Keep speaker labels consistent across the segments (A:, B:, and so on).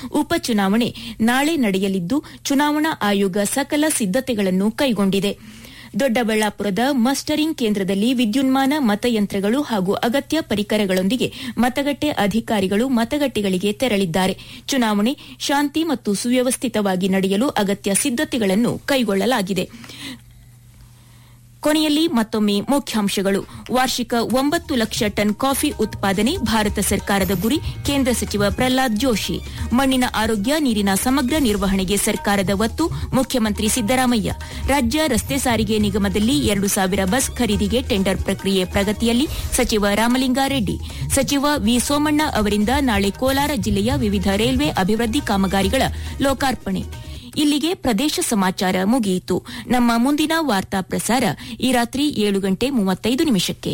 A: ಉಪಚುನಾವಣೆ ನಾಳೆ ನಡೆಯಲಿದ್ದು ಚುನಾವಣಾ ಆಯೋಗ ಸಕಲ ಸಿದ್ದತೆಗಳನ್ನು ಕೈಗೊಂಡಿದೆ ದೊಡ್ಡಬಳ್ಳಾಪುರದ ಮಸ್ಟರಿಂಗ್ ಕೇಂದ್ರದಲ್ಲಿ ವಿದ್ಯುನ್ಮಾನ ಮತಯಂತ್ರಗಳು ಹಾಗೂ ಅಗತ್ಯ ಪರಿಕರಗಳೊಂದಿಗೆ ಮತಗಟ್ಟೆ ಅಧಿಕಾರಿಗಳು ಮತಗಟ್ಟೆಗಳಿಗೆ ತೆರಳಿದ್ದಾರೆ ಚುನಾವಣೆ ಶಾಂತಿ ಮತ್ತು ಸುವ್ಯವಸ್ಥಿತವಾಗಿ ನಡೆಯಲು ಅಗತ್ಯ ಸಿದ್ದತೆಗಳನ್ನು ಕೈಗೊಳ್ಳಲಾಗಿದೆ ಕೊನೆಯಲ್ಲಿ ಮತ್ತೊಮ್ಮೆ ಮುಖ್ಯಾಂಶಗಳು ವಾರ್ಷಿಕ ಒಂಬತ್ತು ಲಕ್ಷ ಟನ್ ಕಾಫಿ ಉತ್ಪಾದನೆ ಭಾರತ ಸರ್ಕಾರದ ಗುರಿ ಕೇಂದ್ರ ಸಚಿವ ಪ್ರಹ್ಲಾದ್ ಜೋಶಿ ಮಣ್ಣಿನ ಆರೋಗ್ಯ ನೀರಿನ ಸಮಗ್ರ ನಿರ್ವಹಣೆಗೆ ಸರ್ಕಾರದ ಒತ್ತು ಮುಖ್ಯಮಂತ್ರಿ ಸಿದ್ದರಾಮಯ್ಯ ರಾಜ್ಯ ರಸ್ತೆ ಸಾರಿಗೆ ನಿಗಮದಲ್ಲಿ ಎರಡು ಸಾವಿರ ಬಸ್ ಖರೀದಿಗೆ ಟೆಂಡರ್ ಪ್ರಕ್ರಿಯೆ ಪ್ರಗತಿಯಲ್ಲಿ ಸಚಿವ ರಾಮಲಿಂಗಾರೆಡ್ಡಿ ಸಚಿವ ವಿ ಸೋಮಣ್ಣ ಅವರಿಂದ ನಾಳೆ ಕೋಲಾರ ಜಿಲ್ಲೆಯ ವಿವಿಧ ರೈಲ್ವೆ ಅಭಿವೃದ್ಧಿ ಕಾಮಗಾರಿಗಳ ಲೋಕಾರ್ಪಣೆ ಇಲ್ಲಿಗೆ ಪ್ರದೇಶ ಸಮಾಚಾರ ಮುಗಿಯಿತು ನಮ್ಮ ಮುಂದಿನ ವಾರ್ತಾ ಪ್ರಸಾರ ಈ ರಾತ್ರಿ ಏಳು ಗಂಟೆ ಮೂವತ್ತೈದು ನಿಮಿಷಕ್ಕೆ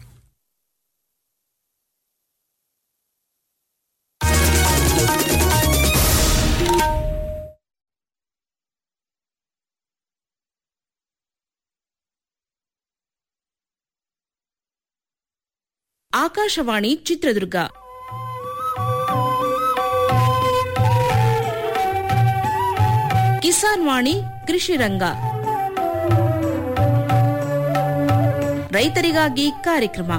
B: ಆಕಾಶವಾಣಿ ಚಿತ್ರದುರ್ಗ ಕಿಸಾನ್ ವಾಣಿ ಕೃಷಿ ರಂಗ ರೈತರಿಗಾಗಿ ಕಾರ್ಯಕ್ರಮ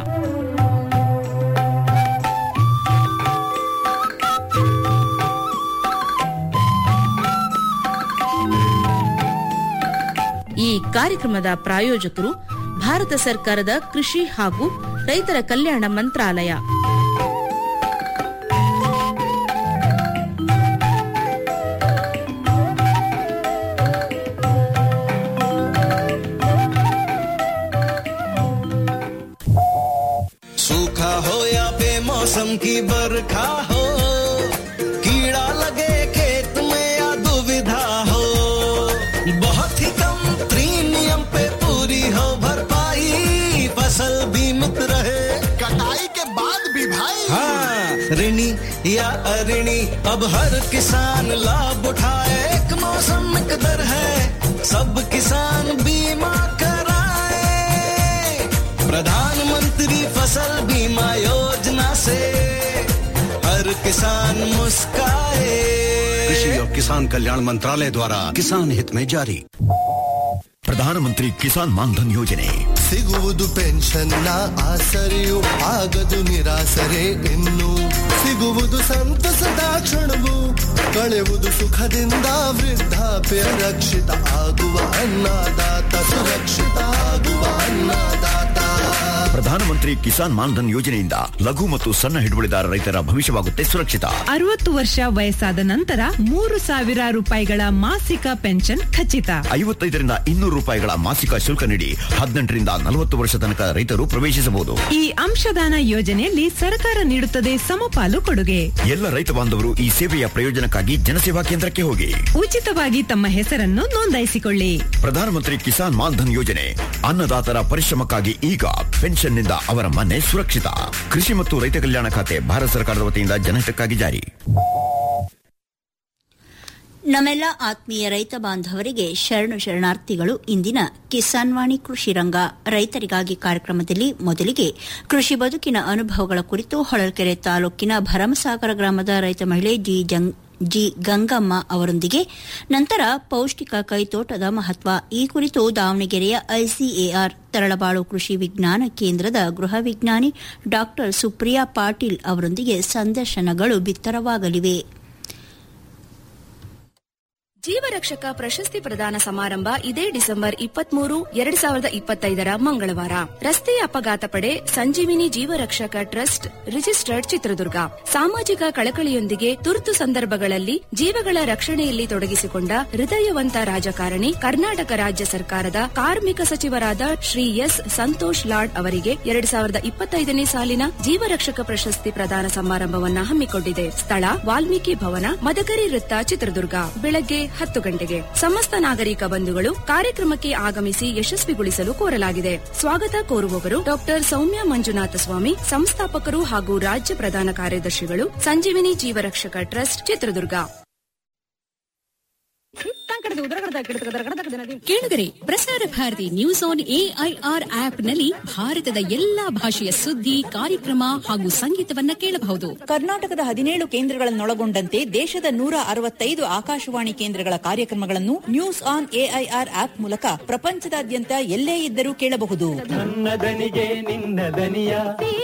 B: ಈ ಕಾರ್ಯಕ್ರಮದ ಪ್ರಾಯೋಜಕರು ಭಾರತ ಸರ್ಕಾರದ ಕೃಷಿ ಹಾಗೂ ರೈತರ ಕಲ್ಯಾಣ ಮಂತ್ರಾಲಯ
C: सूखा हो या बेमौसम की बरखा हो कीड़ा लगे खेत में या दुविधा हो बहुत ही कम प्रीमियम पे पूरी हो भरपाई फसल बीमित रहे
D: कटाई के बाद भी भाई
C: हाँ ऋणी या अऋणी अब हर किसान लाभ उठाए एक मौसम एक दर है सब किसान बीमा कराए प्रधानमंत्री फसल बीमा योजना से हर किसान मुस्काए
E: कृषि और किसान कल्याण मंत्रालय द्वारा किसान हित में जारी ಪ್ರಧಾನಮಂತ್ರಿ ಕಿಸಾನ್ ಮಾನ್ಧನ್ ಯೋಜನೆ
D: ಸಿಗುವುದು ಪೆನ್ಷನ್ನ ಆಸರೆಯು ಆಗದು ನಿರಾಸರೆ ಇನ್ನು ಸಿಗುವುದು ಸಂತಸದ ಕ್ಷಣವು ಕಳೆಯುವುದು ಸುಖದಿಂದ ವೃದ್ಧಾಪ್ಯ ರಕ್ಷಿತ ಆಗುವ ಅನ್ನದಾತ ಸುರಕ್ಷಿತ ಆಗುವ ಅನ್ನದಾತ
E: ಪ್ರಧಾನಮಂತ್ರಿ ಕಿಸಾನ್ ಮಾನ್ಧನ್ ಯೋಜನೆಯಿಂದ ಲಘು ಮತ್ತು ಸಣ್ಣ ಹಿಡುವಳಿದಾರ ರೈತರ ಭವಿಷ್ಯವಾಗುತ್ತೆ ಸುರಕ್ಷಿತ
F: ಅರವತ್ತು ವರ್ಷ ವಯಸ್ಸಾದ ನಂತರ ಮೂರು ಸಾವಿರ ರೂಪಾಯಿಗಳ ಮಾಸಿಕ ಪೆನ್ಷನ್ ಖಚಿತ
E: ಐವತ್ತೈದರಿಂದ ಇನ್ನೂರು ರೂಪಾಯಿಗಳ ಮಾಸಿಕ ಶುಲ್ಕ ನೀಡಿ ಹದಿನೆಂಟರಿಂದ ನಲವತ್ತು ವರ್ಷ ತನಕ ರೈತರು ಪ್ರವೇಶಿಸಬಹುದು
F: ಈ ಅಂಶದಾನ ಯೋಜನೆಯಲ್ಲಿ ಸರ್ಕಾರ ನೀಡುತ್ತದೆ ಸಮಪಾಲು ಕೊಡುಗೆ
E: ಎಲ್ಲ ರೈತ ಬಾಂಧವರು ಈ ಸೇವೆಯ ಪ್ರಯೋಜನಕ್ಕಾಗಿ ಜನಸೇವಾ ಕೇಂದ್ರಕ್ಕೆ ಹೋಗಿ
F: ಉಚಿತವಾಗಿ ತಮ್ಮ ಹೆಸರನ್ನು ನೋಂದಾಯಿಸಿಕೊಳ್ಳಿ
E: ಪ್ರಧಾನಮಂತ್ರಿ ಕಿಸಾನ್ ಮಾನ್ಧನ್ ಯೋಜನೆ ಅನ್ನದಾತರ ಪರಿಶ್ರಮಕ್ಕಾಗಿ ಈಗ ಪೆನ್ಷನ್ನಿಂದ ಅವರ ಮನೆ ಸುರಕ್ಷಿತ ಕೃಷಿ ಮತ್ತು ರೈತ ಕಲ್ಯಾಣ ಖಾತೆ ಭಾರತ ಸರ್ಕಾರದ ವತಿಯಿಂದ ಜನಹಿತಕ್ಕಾಗಿ ಜಾರಿ
G: ನಮ್ಮೆಲ್ಲ ಆತ್ಮೀಯ ರೈತ ಬಾಂಧವರಿಗೆ ಶರಣು ಶರಣಾರ್ಥಿಗಳು ಇಂದಿನ ಕಿಸಾನ್ ವಾಣಿ ಕೃಷಿ ರಂಗ ರೈತರಿಗಾಗಿ ಕಾರ್ಯಕ್ರಮದಲ್ಲಿ ಮೊದಲಿಗೆ ಕೃಷಿ ಬದುಕಿನ ಅನುಭವಗಳ ಕುರಿತು ಹೊಳಲ್ಕೆರೆ ತಾಲೂಕಿನ ಭರಮಸಾಗರ ಗ್ರಾಮದ ರೈತ ಮಹಿಳೆ ಜಿ ಜಂಗ್ ಜಿ ಗಂಗಮ್ಮ ಅವರೊಂದಿಗೆ ನಂತರ ಪೌಷ್ಟಿಕ ಕೈತೋಟದ ಮಹತ್ವ ಈ ಕುರಿತು ದಾವಣಗೆರೆಯ ಐಸಿಎಆರ್ ತರಳಬಾಳು ಕೃಷಿ ವಿಜ್ಞಾನ ಕೇಂದ್ರದ ಗೃಹ ವಿಜ್ಞಾನಿ ಡಾ ಸುಪ್ರಿಯಾ ಪಾಟೀಲ್ ಅವರೊಂದಿಗೆ ಸಂದರ್ಶನಗಳು ಬಿತ್ತರವಾಗಲಿವೆ
H: ಜೀವರಕ್ಷಕ ಪ್ರಶಸ್ತಿ ಪ್ರದಾನ ಸಮಾರಂಭ ಇದೇ ಡಿಸೆಂಬರ್ ಇಪ್ಪತ್ಮೂರು ಎರಡ್ ಸಾವಿರದ ಇಪ್ಪತ್ತೈದರ ಮಂಗಳವಾರ ರಸ್ತೆ ಅಪಘಾತ ಪಡೆ ಸಂಜೀವಿನಿ ಜೀವರಕ್ಷಕ ಟ್ರಸ್ಟ್ ರಿಜಿಸ್ಟರ್ಡ್ ಚಿತ್ರದುರ್ಗ ಸಾಮಾಜಿಕ ಕಳಕಳಿಯೊಂದಿಗೆ ತುರ್ತು ಸಂದರ್ಭಗಳಲ್ಲಿ ಜೀವಗಳ ರಕ್ಷಣೆಯಲ್ಲಿ ತೊಡಗಿಸಿಕೊಂಡ ಹೃದಯವಂತ ರಾಜಕಾರಣಿ ಕರ್ನಾಟಕ ರಾಜ್ಯ ಸರ್ಕಾರದ ಕಾರ್ಮಿಕ ಸಚಿವರಾದ ಶ್ರೀ ಎಸ್ ಸಂತೋಷ್ ಲಾಡ್ ಅವರಿಗೆ ಎರಡ್ ಸಾವಿರದ ಇಪ್ಪತ್ತೈದನೇ ಸಾಲಿನ ಜೀವರಕ್ಷಕ ಪ್ರಶಸ್ತಿ ಪ್ರದಾನ ಸಮಾರಂಭವನ್ನ ಹಮ್ಮಿಕೊಂಡಿದೆ ಸ್ಥಳ ವಾಲ್ಮೀಕಿ ಭವನ ಮದಕರಿ ವೃತ್ತ ಚಿತ್ರದುರ್ಗ ಬೆಳಗ್ಗೆ ಹತ್ತು ಗಂಟೆಗೆ ಸಮಸ್ತ ನಾಗರಿಕ ಬಂಧುಗಳು ಕಾರ್ಯಕ್ರಮಕ್ಕೆ ಆಗಮಿಸಿ ಯಶಸ್ವಿಗೊಳಿಸಲು ಕೋರಲಾಗಿದೆ ಸ್ವಾಗತ ಕೋರುವವರು ಡಾಕ್ಟರ್ ಸೌಮ್ಯ ಮಂಜುನಾಥ ಸ್ವಾಮಿ ಸಂಸ್ಥಾಪಕರು ಹಾಗೂ ರಾಜ್ಯ ಪ್ರಧಾನ ಕಾರ್ಯದರ್ಶಿಗಳು ಸಂಜೀವಿನಿ ಜೀವರಕ್ಷಕ ಟ್ರಸ್ಟ್ ಚಿತ್ರದುರ್ಗ
I: ಕೇಳಿದರೆ ಪ್ರಸಾರ ಭಾರತಿ ನ್ಯೂಸ್ ಆನ್ ಎಐಆರ್ ಆಪ್ನಲ್ಲಿ ಭಾರತದ ಎಲ್ಲಾ ಭಾಷೆಯ ಸುದ್ದಿ ಕಾರ್ಯಕ್ರಮ ಹಾಗೂ ಸಂಗೀತವನ್ನ ಕೇಳಬಹುದು
J: ಕರ್ನಾಟಕದ ಹದಿನೇಳು ಕೇಂದ್ರಗಳನ್ನೊಳಗೊಂಡಂತೆ ದೇಶದ ನೂರ ಅರವತ್ತೈದು ಆಕಾಶವಾಣಿ ಕೇಂದ್ರಗಳ ಕಾರ್ಯಕ್ರಮಗಳನ್ನು ನ್ಯೂಸ್ ಆನ್ ಎಐಆರ್ ಆಪ್ ಮೂಲಕ প্রಪಂಚದಾದ್ಯಂತ ಎಲ್ಲೇ ಇದ್ದರೂ ಕೇಳಬಹುದು
K: ನನ್ನ ದನಿಗೆ ನಿನ್ನ দনিয়া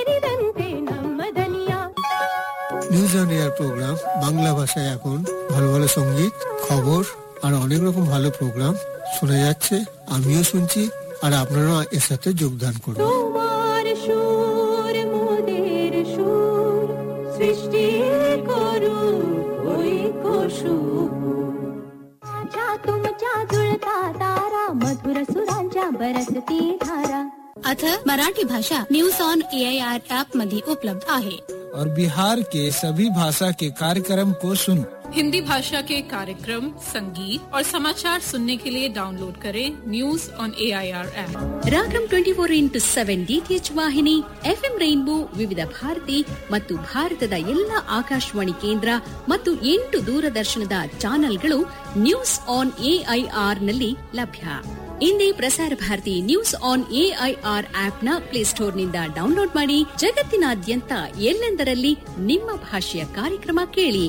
L: news on air programme Bangla ভাষায় এখন ভালো ভালো সঙ্গীত খবর আর অনেক রকম ভালো প্রোগ্রাম শোনা যাচ্ছে আমিও শুনছি আর আপনারা এর সাথে যোগদান করুন
M: তোমার সুর মোদের সুর সৃষ্টি করু ওই সুर माझ्या तुमच्या जुळता तारा मधुर सुरांच्या बरसती धारा
I: अथ मराठी भाषा न्यूज ऑन एआयआर ऍप मध्ये उपलब्ध आहे
N: और बिहार के सभी भाषा के कार्यक्रम को सुन
O: हिंदी भाषा के कार्यक्रम संगीत और समाचार सुनने के लिए डाउनलोड करें news on A I R app
I: Ragam twenty four into seven DTH ವಾಹಿನಿ ಎಫ್ಎಂ ರೈನ್ಬೋ ವಿವಿಧ ಭಾರತಿ ಮತ್ತು ಭಾರತದ ಎಲ್ಲ ಆಕಾಶವಾಣಿ ಕೇಂದ್ರ ಮತ್ತು ಎಂಟು ದೂರದರ್ಶನದ ಚಾನೆಲ್ಗಳು ನ್ಯೂಸ್ ಆನ್ ಎಐಆರ್ ನಲ್ಲಿ ಲಭ್ಯ ಇಂದೇ Prasar Bharati news on AIR ಆಪ್ನ ಪ್ಲೇಸ್ಟೋರ್ನಿಂದ ಡೌನ್ಲೋಡ್ ಮಾಡಿ ಜಗತ್ತಿನಾದ್ಯಂತ ಎಲ್ಲೆಂದರಲ್ಲಿ ನಿಮ್ಮ ಭಾಷೆಯ ಕಾರ್ಯಕ್ರಮ ಕೇಳಿ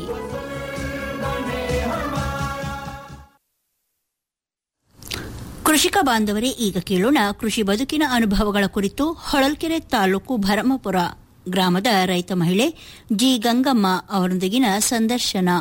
G: ಕೃಷಿಕ ಬಾಂಧವರೇ ಈಗ ಕೇಳೋಣ ಕೃಷಿ ಬದುಕಿನ ಅನುಭವಗಳ ಕುರಿತು ಹೊಳಲ್ಕೆರೆ ತಾಲೂಕು ಭರಮಪುರ ಗ್ರಾಮದ ರೈತ ಮಹಿಳೆ ಜಿ ಗಂಗಮ್ಮ ಅವರೊಂದಿಗಿನ ಸಂದರ್ಶನ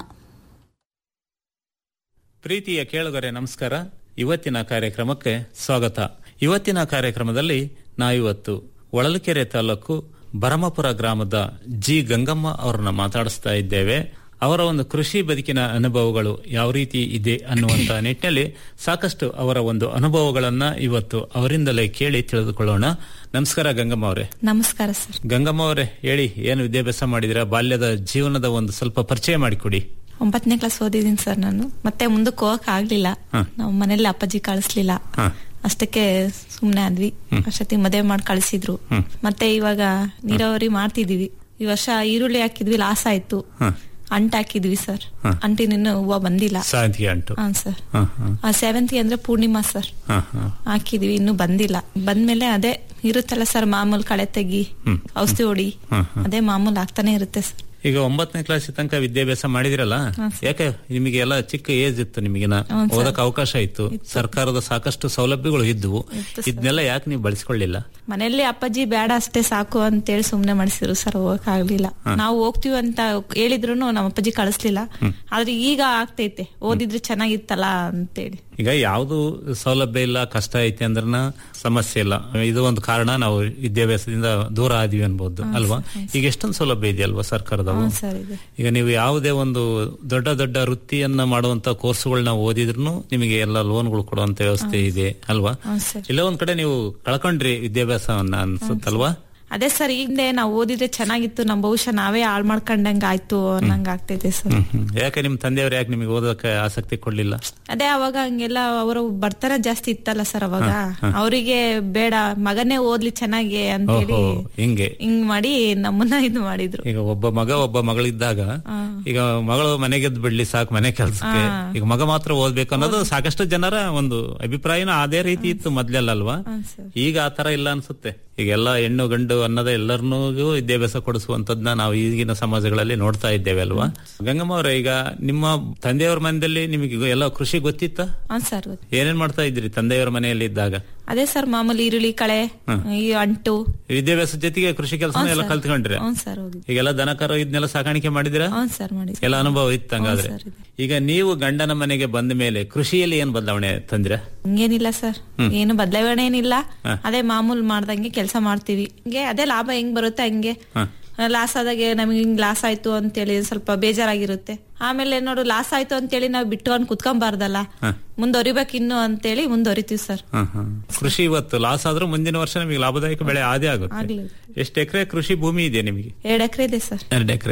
P: ಪ್ರೀತಿಯ ಕೇಳುಗರೆ ನಮಸ್ಕಾರ ಇವತ್ತಿನ ಕಾರ್ಯಕ್ರಮಕ್ಕೆ ಸ್ವಾಗತ ಇವತ್ತಿನ ಕಾರ್ಯಕ್ರಮದಲ್ಲಿ ನಾವಿವತ್ತು ಒಳಲಕೆರೆ ತಾಲೂಕು ಭರಮಪುರ ಗ್ರಾಮದ ಜಿ ಗಂಗಮ್ಮ ಅವರನ್ನ ಮಾತಾಡಿಸ್ತಾ ಇದ್ದೇವೆ ಅವರ ಒಂದು ಕೃಷಿ ಬದುಕಿನ ಅನುಭವಗಳು ಯಾವ ರೀತಿ ಇದೆ ಅನ್ನುವಂತ ನಿಟ್ಟಿನಲ್ಲಿ ಸಾಕಷ್ಟು ಅವರ ಒಂದು ಅನುಭವಗಳನ್ನ ಇವತ್ತು ಅವರಿಂದಲೇ ಕೇಳಿ ತಿಳಿದುಕೊಳ್ಳೋಣ ನಮಸ್ಕಾರ ಗಂಗಮ್ಮ ಅವರೇ
Q: ನಮಸ್ಕಾರ ಸರ್
P: ಗಂಗಮ್ಮ ಅವರೇ ಹೇಳಿ ಏನು ವಿದ್ಯಾಭ್ಯಾಸ ಮಾಡಿದಿರಾ ಬಾಲ್ಯದ ಜೀವನದ ಒಂದು ಸ್ವಲ್ಪ ಪರಿಚಯ ಮಾಡಿಕೊಡಿ
Q: ಒಂಬತ್ತನೇ ಕ್ಲಾಸ್ ಓದಿದೀನಿ ಸರ್ ನಾನು ಮತ್ತೆ ಮುಂದಕ್ಕೆ ಹೋಗಕ್ ಆಗ್ಲಿಲ್ಲ ನಾವು ಮನೇಲಿ ಅಪ್ಪಾಜಿ ಕಳಿಸ್ಲಿಲ್ಲ ಅಷ್ಟಕ್ಕೆ ಸುಮ್ನೆ ಆದ್ವಿ ಅಷ್ಟೊತ್ತಿ ಮದುವೆ ಮಾಡಿ ಕಳಿಸಿದ್ರು ಮತ್ತೆ ಇವಾಗ ನೀರಾವರಿ ಮಾಡ್ತಿದೀವಿ ಈ ವರ್ಷ ಈರುಳ್ಳಿ ಹಾಕಿದ್ವಿ ಲಾಸ್ ಆಯ್ತು ಅಂಟ್ ಹಾಕಿದ್ವಿ ಸರ್ ಅಂಟಿನ ಹೂವ ಬಂದಿಲ್ಲ
P: ಸಾಂತಿಗೆ ಅಂಟು
Q: ಹಾ ಸರ್
P: ಹ, ಹ,
Q: ಆ ಸೆವೆಂತಿ ಅಂದ್ರೆ ಪೂರ್ಣಿಮಾ ಸರ್
P: ಹ, ಹ.
Q: ಹಾಕಿದ್ವಿ ಇನ್ನು ಬಂದಿಲ್ಲ ಬಂದ್ಮೇಲೆ ಅದೇ ಇರುತ್ತಲ್ಲ ಸರ್ ಮಾಮೂಲ್ ಕಳೆ ತೆಗಿ ಔಷಧಿ ಹೊಡಿ
P: ಹ, ಹ.
Q: ಅದೇ ಮಾಮೂಲ್ ಆಗ್ತಾನೆ ಇರುತ್ತೆ ಸರ್
P: ಈಗ ಒಂಬತ್ತನೇ ಕ್ಲಾಸ್ ತನಕ ವಿದ್ಯಾಭ್ಯಾಸ ಮಾಡಿದಿರಲ್ಲ ಯಾಕೆ ನಿಮಗೆ ಎಲ್ಲ ಚಿಕ್ಕ ಏಜ್ ಇತ್ತು ನಿಮಗಿನ
Q: ಹೌದು ಸರ್.
P: ಓದಕ್ ಅವಕಾಶ ಇತ್ತು ಸರ್ಕಾರದ ಸಾಕಷ್ಟು ಸೌಲಭ್ಯಗಳು ಇದ್ವು ಇದನ್ನೆಲ್ಲ ಯಾಕೆ ನೀವು ಬಳಸ್ಕೊಳ್ಳಿಲ್ಲ
Q: ಮನೆಯಲ್ಲಿ ಅಪ್ಪಾಜಿ ಬೇಡ ಅಷ್ಟೇ ಸಾಕು ಅಂತೇಳಿ ಸುಮ್ನೆ ಮಾಡಿಸಿದ್ರು ಸರ್ ಹೋಗಕ್ ಆಗ್ಲಿಲ್ಲ ನಾವು ಹೋಗ್ತೀವಿ ಅಂತ ಹೇಳಿದ್ರು ನಮ್ಮ ಅಪ್ಪಾಜಿ ಕಳಿಸ್ಲಿಲ್ಲ ಆದ್ರೆ ಈಗ ಆಗ್ತೈತೆ ಓದಿದ್ರೆ ಚೆನ್ನಾಗಿತ್ತಲ್ಲ ಅಂತೇಳಿ
P: ಈಗ ಯಾವ್ದು ಸೌಲಭ್ಯ ಇಲ್ಲ ಕಷ್ಟ ಐತೆ ಅಂದ್ರನ ಸಮಸ್ಯೆ ಇಲ್ಲ ಇದು ಒಂದು ಕಾರಣ ನಾವು ವಿದ್ಯಾಭ್ಯಾಸದಿಂದ ದೂರ ಆದ್ವಿ ಅನ್ಬೋದು ಅಲ್ವಾ ಈಗ ಎಷ್ಟೊಂದು ಸೌಲಭ್ಯ ಇದೆಯಲ್ವಾ ಸರ್ಕಾರದವು
Q: ಹ್ಮ್ ಸರ್ ಇದೆ
P: ಈಗ ನೀವು ಯಾವುದೇ ಒಂದು ದೊಡ್ಡ ದೊಡ್ಡ ವೃತ್ತಿಯನ್ನ ಮಾಡುವಂತ ಕೋರ್ಸ್ಗಳನ್ನ ಓದಿದ್ರು ನಿಮಗೆ ಎಲ್ಲ ಲೋನ್ಗಳು ಕೊಡುವಂತ ವ್ಯವಸ್ಥೆ ಇದೆ ಅಲ್ವಾ
Q: ಹ್ಮ್ ಸರ್
P: ಇಲ್ಲ ಒಂದ್ ಕಡೆ ನೀವು ಕಳ್ಕೊಂಡ್ರಿ ವಿದ್ಯಾಭ್ಯಾಸವನ್ನ ಅನ್ಸುತ್ತಲ್ವಾ
Q: ಅದೇ ಸರ್ ಹಿಂದೆ ನಾವು ಓದಿದ್ರೆ ಚೆನ್ನಾಗಿತ್ತು ನಮ್ ಭವಿಷ್ಯ ನಾವೇ ಹಾಳ್ ಮಾಡ್ಕೊಂಡಂಗ ಆಯ್ತು ಅನ್ನಂಗ ಆಗ್ತೈತೆ ಸರ್
P: ಹ್ಮ್, ಹ್ಮ್. ಯಾಕೆ ನಿಮ್ ತಂದೆಯವ್ರು ಯಾಕೆ ನಿಮಗೆ ಓದೋಕೆ ಆಸಕ್ತಿ ಕೊಡ್ಲಿಲ್ಲ
Q: ಅದೇ ಅವಾಗ ಹಂಗೆಲ್ಲ ಅವರು ಬರ್ತಾರ ಜಾಸ್ತಿ ಇತ್ತಲ್ಲ ಸರ್ ಅವಾಗ ಅವರಿಗೆ ಬೇಡ ಮಗನೇ ಓದ್ಲಿ ಚೆನ್ನಾಗಿ ಅಂತೇಳಿ
P: ಓಹೋ ಹಿಂಗೆ
Q: ಹಿಂಗ್ ಮಾಡಿ ನಮ್ಮನ್ನ ಇದು ಮಾಡಿದ್ರು
P: ಈಗ ಒಬ್ಬ ಮಗ ಒಬ್ಬ ಮಗಳಿದ್ದಾಗ ಈಗ ಮಗಳು ಮನೆಗೆದ್ದು ಬಿಡ್ಲಿ ಸಾಕು ಮನೆ ಕೆಲ್ಸಕ್ಕೆ
Q: ಹಾ.
P: ಈಗ ಮಗ ಮಾತ್ರ ಓದ್ಬೇಕು ಅನ್ನೋದು ಸಾಕಷ್ಟು ಜನರ ಒಂದು ಅಭಿಪ್ರಾಯನೂ ಅದೇ ರೀತಿ ಇತ್ತು ಮೊದ್ಲೆಲ್ಲಲ್ವಾ ಈಗ ಆತರ ಇಲ್ಲ ಅನ್ಸುತ್ತೆ ಈಗೆಲ್ಲ ಹೆಣ್ಣು ಗಂಡು ಅನ್ನೋದೇ ಎಲ್ಲರನ್ನೂ ವಿದ್ಯಾಭ್ಯಾಸ ಕೊಡಿಸುವಂತದ್ನ ನಾವು ಈಗಿನ ಸಮಾಜಗಳಲ್ಲಿ ನೋಡ್ತಾ ಇದ್ದೇವೆ ಅಲ್ವಾ ಗಂಗಮ್ಮ ಅವರೇ ಈಗ ನಿಮ್ಮ ತಂದೆಯವರ ಮನೆಯಲ್ಲಿ ನಿಮಗೆ ಎಲ್ಲ ಕೃಷಿ ಗೊತ್ತಿತ್ತ
Q: ಹಾ ಸರ್ ಗೊತ್ತು.
P: ಏನೇನ್ ಮಾಡ್ತಾ ಇದ್ರಿ ತಂದೆಯವರ ಮನೆಯಲ್ಲಿ ಇದ್ದಾಗ
Q: ಅದೇ ಸರ್ ಮಾಮೂಲಿ ಈರುಳ್ಳಿ ಕಳೆ ಈ ಅಂಟು
P: ವಿದ್ಯಾಭ್ಯಾಸ ಜೊತೆಗೆ ಕೃಷಿ ಕೆಲಸ
Q: ಹ್ಞೂ
P: ಎಲ್ಲ
Q: ಸರ್.
P: ಕಲ್ತ್ಕೊಂಡ್ರೆ
Q: ಹ್ಞೂ ಸರ್ ಹೋಗಿ
P: ಈಗೆಲ್ಲ ದನಕರ ಇದನ್ನೆಲ್ಲ ಸಾಕಾಣಿಕೆ ಮಾಡಿದಿರಾ
Q: ಹ್ಞೂ ಸರ್ ಮಾಡಿ
P: ಎಲ್ಲ ಅನುಭವ ಇತ್ತು ಹಂಗಾದ್ರೆ
Q: ಹೌದು ಸರ್,
P: ಈಗ ನೀವು ಗಂಡನ ಮನೆಗೆ ಬಂದ ಮೇಲೆ ಕೃಷಿಯಲ್ಲಿ ಏನ್ ಬದಲಾವಣೆ ತಂದ್ರ
Q: ಹಂಗೇನಿಲ್ಲ ಸರ್
P: ಹ್ಮ್.
Q: ಏನು ಬದಲಾವಣೆ ಏನಿಲ್ಲ
P: ಹಾ.
Q: ಅದೇ ಮಾಮೂಲ್ ಮಾಡ್ದಂಗೆ ಕೆಲಸ ಮಾಡ್ತೀವಿ ಹಿಂಗೆ ಅದೇ ಲಾಭ ಹೆಂಗ್ ಬರುತ್ತೆ ಹಂಗೆ
P: ಹಾ.
Q: ಲಾಸ್ ಆದಾಗೆ ನಮಗೆ ಹಿಂಗ್ ಲಾಸ್ ಆಯ್ತು ಅಂತೇಳಿ ಸ್ವಲ್ಪ ಬೇಜಾರಾಗಿರುತ್ತೆ ಆಮೇಲೆ ನೋಡು ಲಾಸ್ ಆಯ್ತು ಅಂತೇಳಿ ನಾವು ಬಿಟ್ಟು ಅನ್ ಕುತ್ಕೊಂಬಾರ್ದಲ್ಲ ಮುಂದುವರಿಬೇಕು ಇನ್ನು ಅಂತೇಳಿ ಮುಂದುವರಿತೀವಿ ಸರ್
P: ಕೃಷಿ ಇವತ್ತು ಲಾಸ್ ಆದ್ರೂ ಮುಂದಿನ ವರ್ಷ ನಿಮಗೆ ಲಾಭದಾಯಕ ಬೆಳೆ ಆದೇ ಆಗುತ್ತೆ
Q: ಆಗ್ಲಿ
P: ಎಷ್ಟು ಎಕರೆ ಕೃಷಿ ಭೂಮಿ ಇದೆ ನಿಮಗೆ
Q: ಎರಡ್ ಎಕರೆ ಇದೆ ಸರ್
P: ಎರಡು ಎಕರೆ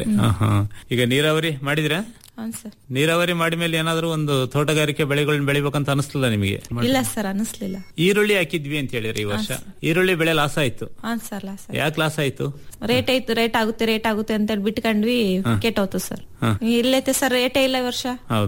P: ಈಗ ನೀರಾವರಿ ಮಾಡಿದ್ರ
Q: ಹ್ಞೂ ಸರ್
P: ನೀರಾವರಿ ಮಾಡಿದ್ಮೇಲೆ ಏನಾದ್ರೂ ಒಂದು ತೋಟಗಾರಿಕೆ ಬೆಳೆಗಳನ್ನ ಬೆಳಿಬೇಕಂತ ಅನಿಸ್ಲಿಲ್ಲ ನಿಮಗೆ
Q: ಇಲ್ಲ ಸರ್ ಅನ್ನಿಸ್ಲಿಲ್ಲ
P: ಈರುಳ್ಳಿ ಹಾಕಿದ್ವಿ ಅಂತ ಹೇಳಿರಿ ಈ ವರ್ಷ ಈರುಳ್ಳಿ ಬೆಳೆ ಲಾಸ್ ಆಯ್ತು
Q: ಹಾ ಸರ್ ಲಾಸ್
P: ಯಾಕೆ ಲಾಸ್ ಆಯ್ತು
Q: ರೇಟ್ ಆಯ್ತು ರೇಟ್ ಆಗುತ್ತೆ ರೇಟ್ ಆಗುತ್ತೆ ಅಂತ ಹೇಳಿ ಬಿಟ್ಕೊಂಡ್ವಿ ಕೆಟ್ಟೋತು ಸರ್
P: ಹಾ.
Q: ಇಲ್ಲೈತೆ ಸರ್ ರೇಟೇ ಇಲ್ಲ ಈ ವರ್ಷ
P: ಹೌದು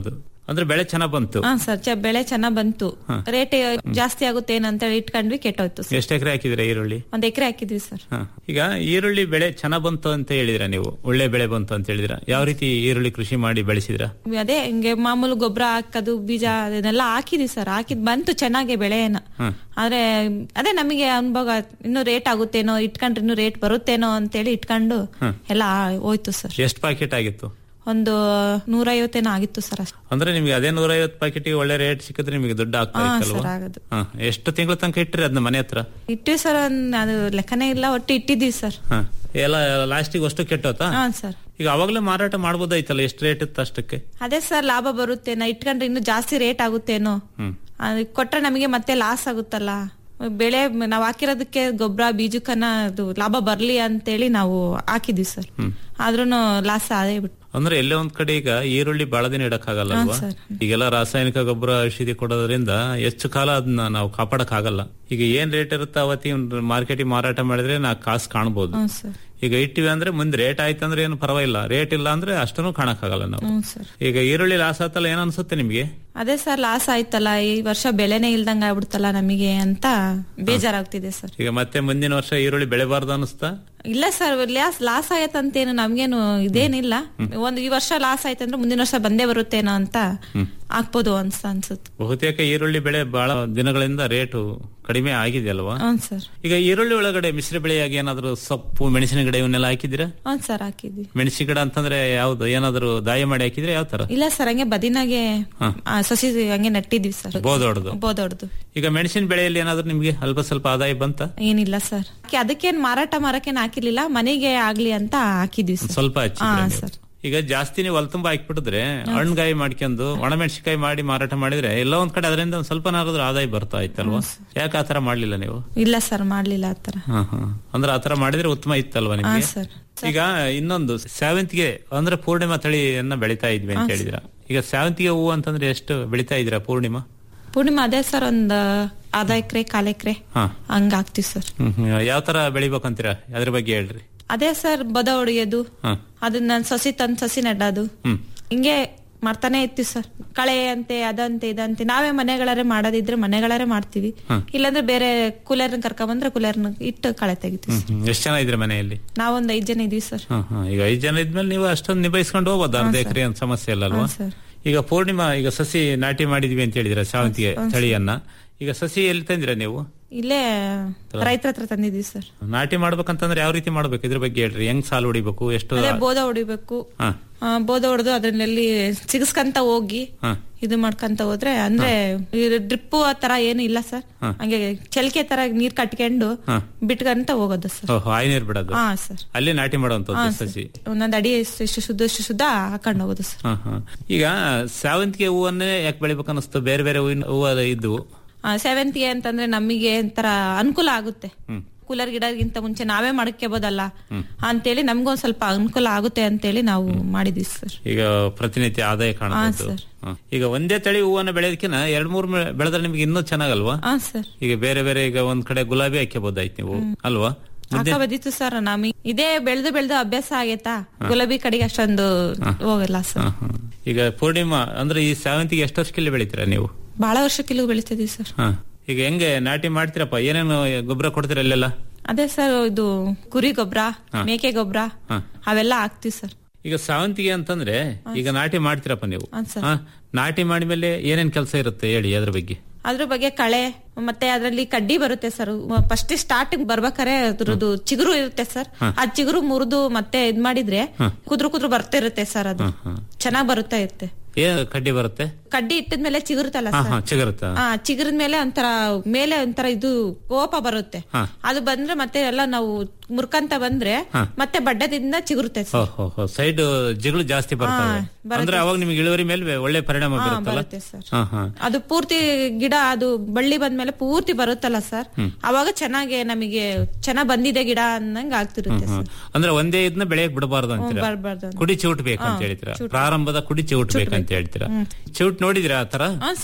P: ಅಂದ್ರೆ ಬೆಳೆ ಚೆನ್ನಾಗ್ ಬಂತು
Q: ಹಾ ಸರ್ ಚ- ಬೆಳೆ ಚೆನ್ನಾಗ್ ಬಂತು ರೇಟ್ ಜಾಸ್ತಿ ಆಗುತ್ತೆ ಏನಂತ ಹೇಳಿ ಇಟ್ಕೊಂಡ್ವಿ ಕೆಟ್ಟೋಯ್ತು ಸರ್
P: ಎಷ್ಟು ಎಕರೆ ಹಾಕಿದ್ರೆ ಈರುಳ್ಳಿ
Q: ಒಂದ್ ಎಕರೆ ಹಾಕಿದ್ವಿ ಸರ್
P: ಹ. ಈಗ ಈರುಳ್ಳಿ ಬೆಳೆ ಚೆನ್ನಾಗ್ ಬಂತು ಅಂತ ಹೇಳಿದಿರ ನೀವು ಒಳ್ಳೆ ಬೆಳೆ ಬಂತು ಅಂತ ಹೇಳಿದಿರ ಯಾವ ರೀತಿ ಈರುಳ್ಳಿ ಕೃಷಿ ಮಾಡಿ ಬೆಳೆಸಿದ್ರ
Q: ಅದೇ ಹಿಂಗೆ ಮಾಮೂಲು ಗೊಬ್ಬರ ಹಾಕೋದು ಬೀಜ ಅದನ್ನೆಲ್ಲ ಹಾಕಿದ್ವಿ ಸರ್ ಹಾಕಿದ್ ಬಂತು ಚೆನ್ನಾಗೆ ಬೆಳೆನ
P: ಹ್ಮ್.
Q: ಆದ್ರೆ ಅದೇ ನಮಗೆ ಅನುಭವ ಇನ್ನು ರೇಟ್ ಆಗುತ್ತೇನೋ ಇಟ್ಕೊಂಡ್ರೆ ಇನ್ನು ರೇಟ್ ಬರುತ್ತೇನೋ ಅಂತೇಳಿ ಇಟ್ಕೊಂಡು
P: ಹ್ಮ್.
Q: ಎಲ್ಲ ಹೋಯ್ತು ಸರ್
P: ಎಷ್ಟು ಪ್ಯಾಕೆಟ್ ಆಗಿತ್ತು
Q: ಒಂದು ನೂರೈವತ್ತೇನೋ ಆಗಿತ್ತು ಸರ್ ಅಷ್ಟೇ
P: ಅಂದ್ರೆ ನಿಮ್ಗೆ ಅದೇ ನೂರೈವತ್ತು ಪ್ಯಾಕೆಟ್ ಒಳ್ಳೆ ರೇಟ್ ಸಿಕ್ಕಿದ್ರೆ ನಿಮಗೆ ದುಡ್ಡು ಆಗ್ತಾ
Q: ಹಾ,
P: ಇತ್ತಲ್ವಾ
Q: ಸರ್, ಆಗದು.
P: ಹ. ಎಷ್ಟು ತಿಂಗಳ ತನಕ ಇಟ್ಟಿರಿ ಅದನ್ನ ಮನೆ ಹತ್ರ
Q: ಇಟ್ಟಿವಿ ಸರ್ ಒಂದ್- ಅದು ಲೆಕ್ಕನೇ ಇಲ್ಲ ಒಟ್ಟು ಇಟ್ಟಿದ್ದೀವಿ ಸರ್
P: ಹ. ಎಲ್ಲ ಲಾಸ್ಟಿಗೆ ಅಷ್ಟು ಕೆಟ್ಟೋತಾ
Q: ಹಾ ಸರ್
P: ಈಗ ಅವಾಗ್ಲೇ ಮಾರಾಟ ಮಾಡ್ಬೋದಾಯ್ತಲ್ಲ ಎಷ್ಟು ರೇಟ್ ಇತ್ತು ಅಷ್ಟಕ್ಕೆ
Q: ಅದೇ ಸರ್ ಲಾಭ ಬರುತ್ತೇನೋ ಇಟ್ಕೊಂಡ್ರೆ ಇನ್ನು ಜಾಸ್ತಿ ರೇಟ್ ಆಗುತ್ತೇನೋ
P: ಹ್ಮ್
Q: ಅದು ಕೊಟ್ರೆ ನಮಗೆ ಮತ್ತೆ ಲಾಸ್ ಆಗುತ್ತಲ್ಲ ಬೆಳೆ ನಾವ್ ಹಾಕಿರೋದಕ್ಕೆ ಗೊಬ್ಬರ ಬೀಜಕ್ಕನ್ನ ಅದು ಲಾಭ ಬರ್ಲಿ ಅಂತೇಳಿ ನಾವು ಹಾಕಿದ್ವಿ ಸರ್
P: ಹ್ಮ್.
Q: ಆದ್ರೂನು ಲಾಸ್ ಆದೇ ಬಿಟ್ಟು
P: ಅಂದ್ರೆ ಎಲ್ಲೇ ಒಂದ್ ಕಡೆ ಈಗ ಈರುಳ್ಳಿ ಬಹಳ ದಿನ ಇಡಕ್ಕಾಗಲ್ಲ
Q: ಹಾ,
P: ಅಲ್ವಾ
Q: ಸರ್.
P: ಈಗೆಲ್ಲ ರಾಸಾಯನಿಕ ಗೊಬ್ಬರ ಔಷಧಿ ಕೊಡೋದ್ರಿಂದ ಹೆಚ್ಚು ಕಾಲ ಅದನ್ನ ನಾವು ಕಾಪಾಡಕ್ ಆಗಲ್ಲ ಈಗ ಏನ್ ರೇಟ್ ಇರುತ್ತೆ ಅವತ್ತಿ ಮಾರ್ಕೆಟಿಗೆ ಮಾರಾಟ ಮಾಡಿದ್ರೆ ನಾ ಕಾಸು ಕಾಣ್ಬೋದು
Q: ಹ್ಮ್ ಸರ್
P: ಈಗ ಇಟ್ಟಿವಿ ಅಂದ್ರೆ ಮುಂದೆ ರೇಟ್ ಆಯ್ತು ಅಂದ್ರೆ ಏನು ಪರವಾಗಿಲ್ಲ ರೇಟ್ ಇಲ್ಲ ಅಂದ್ರೆ ಅಷ್ಟನ್ನು ಕಾಣಕ್ಕಾಗಲ್ಲ ನಾವು
Q: ಹ್ಮ್ ಸರ್
P: ಈಗ ಈರುಳ್ಳಿ ಲಾಸ್ ಆತಲ್ಲ ಏನ್ ಅನ್ಸುತ್ತೆ ನಿಮ್ಗೆ
Q: ಅದೇ ಸರ್ ಲಾಸ್ ಆಯ್ತಲ್ಲ ಈ ವರ್ಷ ಬೆಳೆನೇ ಇಲ್ದಂಗ ಆಗ್ಬಿಡ್ತಲ್ಲ ನಮಗೆ ಅಂತ ಬೇಜಾರಾಗ್ತಿದೆ ಸರ್
P: ಈಗ ಮತ್ತೆ ಮುಂದಿನ ವರ್ಷ ಈರುಳ್ಳಿ ಬೆಳೆಬಾರ್ದು ಅನಿಸ್ತಾ
Q: ಇಲ್ಲ ಸರ್ ಲಾಸ್ ಲಾಸ್ ಆಯ್ತಂತೇನು ನಮ್ಗೇನು ಇದೇನಿಲ್ಲ ಒಂದು ಈ ವರ್ಷ ಲಾಸ್ ಆಯ್ತಂದ್ರೆ ಮುಂದಿನ ವರ್ಷ ಬಂದೇ ಬರುತ್ತೇನೋ ಅಂತ ಆಗ್ಬೋದು ಅನ್ಸ ಅನ್ಸುತ್ತೆ
P: ಬಹುತೇಕ ಈರುಳ್ಳಿ ಬೆಳೆ ಬಹಳ ದಿನಗಳಿಂದ ರೇಟು ಕಡಿಮೆ ಆಗಿದೆ ಅಲ್ವಾ
Q: ಹ್ಮ್ ಸರ್
P: ಈಗ ಈರುಳ್ಳಿ ಒಳಗಡೆ ಮಿಶ್ರ ಬೆಳೆಯಾಗಿ ಏನಾದ್ರು ಸೊಪ್ಪು ಮೆಣಸಿನ ಗಿಡ ಇವನ್ನೆಲ್ಲ ಹಾಕಿದಿರಾ
Q: ಹ್ಮ್ ಸರ್ ಹಾಕಿದ್ವಿ
P: ಮೆಣಸಿನ ಗಿಡ ಅಂತಂದ್ರೆ ಯಾವ್ದು ಏನಾದ್ರು ದಾಯ ಮಾಡಿ ಹಾಕಿದ್ರೆ ಯಾವ ತರ
Q: ಇಲ್ಲ ಸರ್ ಹಂಗೆ ಬದಿನಾಗೆ
P: ಹಾ.
Q: ಆ, ಸಸಿ ಹಂಗೆ ನೆಟ್ಟಿದ್ವಿ ಸರ್
P: ಬೋದೊಡ್ದು
Q: ಬೋದೊಡ್ದು
P: ಈಗ ಮೆಣಸಿನ ಬೆಳೆಯಲ್ಲಿ ಏನಾದ್ರು ನಿಮ್ಗೆ ಅಲ್ಪ ಸ್ವಲ್ಪ ಆದಾಯ ಬಂತ
Q: ಏನಿಲ್ಲ ಸರ್ ಅದಕ್ಕೇನ್ ಮಾರಾಟ ಮಾರಕ್ಕೇನ್ ಹಾಕಿರ್ಲಿಲ್ಲ ಮನೆಗೆ ಆಗ್ಲಿ ಅಂತ ಹಾಕಿದ್ವಿ ಸರ್
P: ಸ್ವಲ್ಪ
Q: ಹಾ
P: ಹಚ್ಚಿದ್ರೆ ನೀವು.
Q: ಸರ್
P: ಈಗ ಜಾಸ್ತಿ ನೀವು ಹೊಲ ತುಂಬಾ ಹಾಕ್ಬಿಟ್ಟಿದ್ರೆ ಹಣ್ಣುಗಾಯಿ ಮಾಡ್ಕೊಂಡು ಒಣಮೆಣಸಿನಕಾಯಿ ಮಾಡಿ ಮಾರಾಟ ಮಾಡಿದ್ರೆ ಎಲ್ಲ ಒಂದ್ ಕಡೆ ಅದರಿಂದ ಒಂದ್ ಸ್ವಲ್ಪ ನಾರಾದ್ರೂ ಆದಾಯ ಬರ್ತಾ ಇತ್ತಲ್ವಾ ಯಾಕೆ ಆತರ ಮಾಡ್ಲಿಲ್ಲ ನೀವು
Q: ಇಲ್ಲ ಸರ್ ಮಾಡ್ಲಿಲ್ಲ ಆತರ
P: ಹಾ, ಹಾ. ಅಂದ್ರೆ ಆತರ ಮಾಡಿದ್ರೆ ಉತ್ತಮ ಇತ್ತಲ್ವಾ
Q: ಹಾ
P: ನಿಮ್ಗೆ
Q: ಸರ್
P: ಈಗ ಇನ್ನೊಂದು ಸೇವಂತಿಗೆ ಅಂದ್ರೆ ಪೂರ್ಣಿಮಾ ತಳಿಯನ್ನ ಬೆಳಿತಾ ಇದ್ವಿ ಅಂತ
Q: ಹಾ,
P: ಹೇಳಿದ್ರ ಈಗ ಸೇವಂತಿಗೆ ಹೂವು ಅಂತಂದ್ರೆ ಎಷ್ಟು ಬೆಳಿತಾ ಇದ್ದೀರಾ ಪೂರ್ಣಿಮಾ
Q: ಪೂರ್ಣಿಮಾ ಅದೇ ಸರ್ ಒಂದ್ ಅರ್ಧ ಎಕರೆ ಕಾಲ್ ಎಕರೆ
P: ಹಾ
Q: ಹಂಗ ಹಾಕ್ತಿವಿ ಸರ್
P: ಹ್ಮ್, ಹ್ಮ್. ಯಾವ ತರ ಬೆಳಿಬೇಕಂತೀರಾ ಅದ್ರ ಬಗ್ಗೆ ಹೇಳ್ರಿ
Q: ಅದೇ ಸರ್ ಬದ ಹೊಡಿಯೋದು
P: ಹಾ
Q: ಅದನ್ನ ಸಸಿ ತಂದ್ ಸಸಿ ನೆಡೋದು
P: ಹ್ಮ್
Q: ಹಿಂಗೆ ಮಾಡ್ತಾನೆ ಇರ್ತೀವಿ ಸರ್ ಕಳೆ ಅಂತೆ ಅದಂತೆ ಇದಂತೆ ನಾವೇ ಮನೆಗಳಾರೆ ಮಾಡೋದಿದ್ರೆ ಮನೆಗಳಾರೆ ಮಾಡ್ತೀವಿ
P: ಹ್ಮ್.
Q: ಇಲ್ಲಾಂದ್ರೆ ಬೇರೆ ಕೂಲರ್ ಕರ್ಕೊಂಬಂದ್ರೆ ಕೂಲರ್ನ ಇಟ್ಟು ಕಳೆ ತೆಗಿತೀವಿ
P: ಹ್ಮ್, ಹ್ಮ್. ಎಷ್ಟ್ ಜನ ಇದ್ರೆ ಮನೆಯಲ್ಲಿ
Q: ನಾವೊಂದ್ ಐದ್ ಜನ ಇದೀವಿ ಸರ್
P: ಹಾ, ಹಾ. ಈಗ ಐದ್ ಜನ ಇದ್ಮೇಲೆ ನೀವು ಅಷ್ಟೊಂದು ನಿಭಾಯಿಸ್ಕೊಂಡು ಹೋಗ್ಬೋದು ಅರ್ಧ ಎಕರೆ ಅಂತ ಸಮಸ್ಯೆ ಇಲ್ಲ ಅಲ್ವಾ
Q: ಹಾ, ಸರ್.
P: ಈಗ ಪೂರ್ಣಿಮಾ ಈಗ ಸಸಿ ನಾಟಿ ಮಾಡಿದ್ವಿ ಅಂತ ಹೇಳಿದ್ರ ಶಾವಂತಿಗೆ
Q: ಹಾ, ಸರ್.
P: ತಳಿಯನ್ನ ಈಗ ಸಸಿ ಎಲ್ಲಿ ತಂದಿರ ನೀವು
Q: ಇಲ್ಲೇ ರೈತರ ಹತ್ರ ತಂದಿದೀವಿ ಸರ್
P: ನಾಟಿ ಮಾಡ್ಬೇಕಂತಂದ್ರೆ ಯಾವ ರೀತಿ ಮಾಡ್ಬೇಕು ಇದ್ರ ಬಗ್ಗೆ ಹೇಳ್ರಿ ಹೆಂಗ್ ಸಾಲು ಹೊಡಿಬೇಕು ಎಷ್ಟು
Q: ಅದೇ ಬೋಧ ಹೊಡಿಬೇಕು
P: ಹಾ
Q: ಆ, ಬೋಧ ಹೊಡೆದು ಅದ್ರಲ್ಲಿ ಸಿಗಸ್ಕಂತ ಹೋಗಿ
P: ಹಾ
Q: ಇದು ಮಾಡ್ಕಂತ ಹೋದ್ರೆ ಅಂದ್ರೆ ಡ್ರಿಪ್ ಆ ತರ ಏನು ಇಲ್ಲ ಸರ್
P: ಹಾ.
Q: ಹಂಗೆ ಚಲಿಕೆ ತರ ನೀರ್ ಕಟ್ಕೊಂಡು
P: ಹಾ.
Q: ಬಿಟ್ಕಂತ ಹೋಗೋದು ಸರ್
P: ಓಹೋ ಆಯ್ ನೀರ್ ಬಿಡೋದು
Q: ಹಾ ಸರ್
P: ಅಲ್ಲಿ ನಾಟಿ
Q: ಹಾ,
P: ಮಾಡುವಂತದ್ದು
Q: ಸರ್.
P: ಸಸಿ
Q: ಒಂದೊಂದ್ ಅಡಿ ಎಷ್ಟು ಎಷ್ಟು ಶುದ್ಧ ಎಷ್ಟು ಶುದ್ಧ ಹಾಕೊಂಡು ಹೋಗೋದು ಸರ್
P: ಹಾ, ಹಾ. ಈಗ ಸಾವಂತಿಗೆ ಹೂವನ್ನೇ ಯಾಕೆ ಬೆಳಿಬೇಕು ಅನಿಸ್ತು ಬೇರೆ ಬೇರೆ ಹೂವಿನ ಹೂವ ಇದ್ವು
Q: ಆ, ಸೇವಂತಿಗೆ ಅಂತಂದ್ರೆ ನಮಗೆ ಒಂಥರ ಅನುಕೂಲ ಆಗುತ್ತೆ
P: ಹ್ಮ್.
Q: ಕೂಲರ್ ಗಿಡಗಿಂತ ಮುಂಚೆ ನಾವೇ ಮಾಡ್ಕೋಬೋದಲ್ಲ ಅಂತೇಳಿ ನಮ್ಗೊಂದ್ ಸ್ವಲ್ಪ ಅನುಕೂಲ ಆಗುತ್ತೆ ಅಂತೇಳಿ ನಾವು ಮಾಡಿದ್ವಿ ಸರ್
P: ಈಗ ಪ್ರತಿನಿತ್ಯ ಆದಾಯ ಕಾಣಬಹುದು
Q: ಸರ್.
P: ಹಾ. ಈಗ ಒಂದೇ ತಳಿ ಹೂವನ್ನ ಬೆಳೆಯೋದಕ್ಕಿಂತ ಎರಡ್ ಮೂರ್ ಮೆ- ಬೆಳೆದ್ರೆ ನಿಮ್ಗೆ ಇನ್ನೂ ಚೆನ್ನಾಗಲ್ವಾ
Q: ಹಾ ಸರ್
P: ಈಗ ಬೇರೆ ಬೇರೆ ಈಗ ಒಂದ್ ಕಡೆ ಗುಲಾಬಿ ಹಾಕ್ಯಬಹುದಾಯ್ತು ನೀವು ಅಲ್ವಾ
Q: ಹಾಕ ಬಂದಿತ್ತು ಸರ್ ನಮಗೆ ಇದೇ ಬೆಳೆದು ಬೆಳೆದು ಅಭ್ಯಾಸ ಆಗೈತಾ ಗುಲಾಬಿ ಕಡೆಗೆ ಅಷ್ಟೊಂದು ಹೋಗಲ್ಲ ಸರ್
P: ಹಾ, ಹಾ. ಈಗ ಪೂರ್ಣಿಮಾ ಅಂದ್ರೆ ಈ ಸೇವಂತಿಗೆ ಎಷ್ಟು ವರ್ಷಕ್ಕಿಲ್ಲಿ ಬೆಳಿತೀರಾ ನೀವು
Q: ಬಹಳ ವರ್ಷಕ್ಕಿಲ್ಲೂ ಬೆಳಿತಿದೀವಿ ಸರ್
P: ಹಾ ಈಗ ಹೆಂಗೆ ನಾಟಿ ಮಾಡ್ತೀರಪ್ಪ ಏನೇನು ಗೊಬ್ಬರ ಕೊಡ್ತೀರಾ ಅಲ್ಲೆಲ್ಲ
Q: ಅದೇ ಸರ್ ಇದು ಕುರಿ ಗೊಬ್ಬರ
P: ಹಾ.
Q: ಮೇಕೆ ಗೊಬ್ಬರ
P: ಹಾ.
Q: ಅವೆಲ್ಲ ಹಾಕ್ತಿವಿ ಸರ್
P: ಈಗ ಸಾವಂತಿಗೆ ಅಂತಂದ್ರೆ ಈಗ ನಾಟಿ ಮಾಡ್ತೀರಪ್ಪ ನೀವು
Q: ಹಾ, ಸರ್.
P: ಹಾ ನಾಟಿ ಮಾಡಿದ್ಮೇಲೆ ಏನೇನ್ ಕೆಲಸ ಇರುತ್ತೆ ಹೇಳಿ ಅದ್ರ ಬಗ್ಗೆ
Q: ಅದ್ರ ಬಗ್ಗೆ ಕಳೆ ಮತ್ತೆ ಅದ್ರಲ್ಲಿ ಕಡ್ಡಿ ಬರುತ್ತೆ ಸರ್ ಫಸ್ಟ್ ಸ್ಟಾರ್ಟಿಂಗ್ ಬರ್ಬೇಕಾರೆ ಅದ್ರದ್ದು ಚಿಗುರು ಇರುತ್ತೆ ಸರ್ ಆ ಚಿಗುರು ಮುರಿದು ಮತ್ತೆ ಇದ್ ಮಾಡಿದ್ರೆ ಕುದ್ರು ಕುದ್ರು ಬರ್ತಾ ಇರುತ್ತೆ ಸರ್ ಅದು ಚೆನ್ನಾಗ್ ಬರುತ್ತಾ ಇರುತ್ತೆ
P: ಏನ್ ಕಡ್ಡಿ ಬರುತ್ತೆ
Q: ಕಡ್ಡಿ ಇಟ್ಟಿದ್ಮೇಲೆ ಚಿಗುರುತ್ತಲ್ಲ
P: ಹಾ
Q: ಸರ್
P: ಹಾ ಚಿಗುರುತ್ತಾ
Q: ಆ ಚಿಗುರಿದ ಮೇಲೆ ಒಂಥರ ಮೇಲೆ ಒಂಥರ ಇದು ಕೋಪ ಬರುತ್ತೆ
P: ಹಾ.
Q: ಅದು ಬಂದ್ರೆ ಮತ್ತೆ ಎಲ್ಲ ನಾವು ಮುರ್ಕಂತ ಬಂದ್ರೆ
P: ಹಾ.
Q: ಮತ್ತೆ ಬಡ್ಡದಿಂದ ಚಿಗುರುತ್ತೆ ಸರ್
P: ಸೈಡ್ ಜಿಗಳು ಜಾಸ್ತಿ ಬರ್ತವೆ
Q: ಹಾ, ಬರುತ್ತೆ.
P: ಅಂದ್ರೆ ಅವಾಗ ನಿಮ್ಗೆ ಇಳುವರಿ ಮೇಲೆ ಒಳ್ಳೆ ಪರಿಣಾಮ
Q: ಹಾ,
P: ಬೀರುತ್ತಲ್ಲ
Q: ಬರುತ್ತೆ ಸರ್.
P: ಹಾ ಹಾ
Q: ಅದು ಪೂರ್ತಿ ಗಿಡ ಅದು ಬಳ್ಳಿ ಬಂದ್ಮೇಲೆ ಪೂರ್ತಿ ಬರುತ್ತಲ್ಲ ಸರ್
P: ಹ್ಮ್.
Q: ಅವಾಗ ಚೆನ್ನಾಗಿ ನಮಗೆ ಚೆನ್ನಾಗ್ ಬಂದಿದೆ ಗಿಡ ಅನ್ನಂಗ್ ಆಗ್ತಿರುತ್ತೆ
P: ಹ್ಮ್,
Q: ಸರ್
P: ಹ್ಮ್. ಅಂದ್ರೆ ಒಂದೇ ಇದನ್ನ ಬೆಳೆಯಕ್ ಬಿಡಬಾರ್ದು ಅಂತೀರಾ
Q: ಬರ್ಬಾರ್ದು ಅಂತ.
P: ಕುಡಿ ಚಿವುಟ್ಬೇಕು ಅಂತ
Q: ಹಾ,
P: ಹೇಳ್ತೀರಾ
Q: ಚಿವುಟ್.
P: ಪ್ರಾರಂಭದ ಕುಡಿ ಚಿವುಟ್ಬೇಕು ಅಂತ ಹೇಳ್ತೀರಾ
Q: ಹ್ಮ್.
P: ಚಿವುಟ್ ನೋಡಿದಿರಾ ಆ ತರ
Q: ಹಾ ಸರ್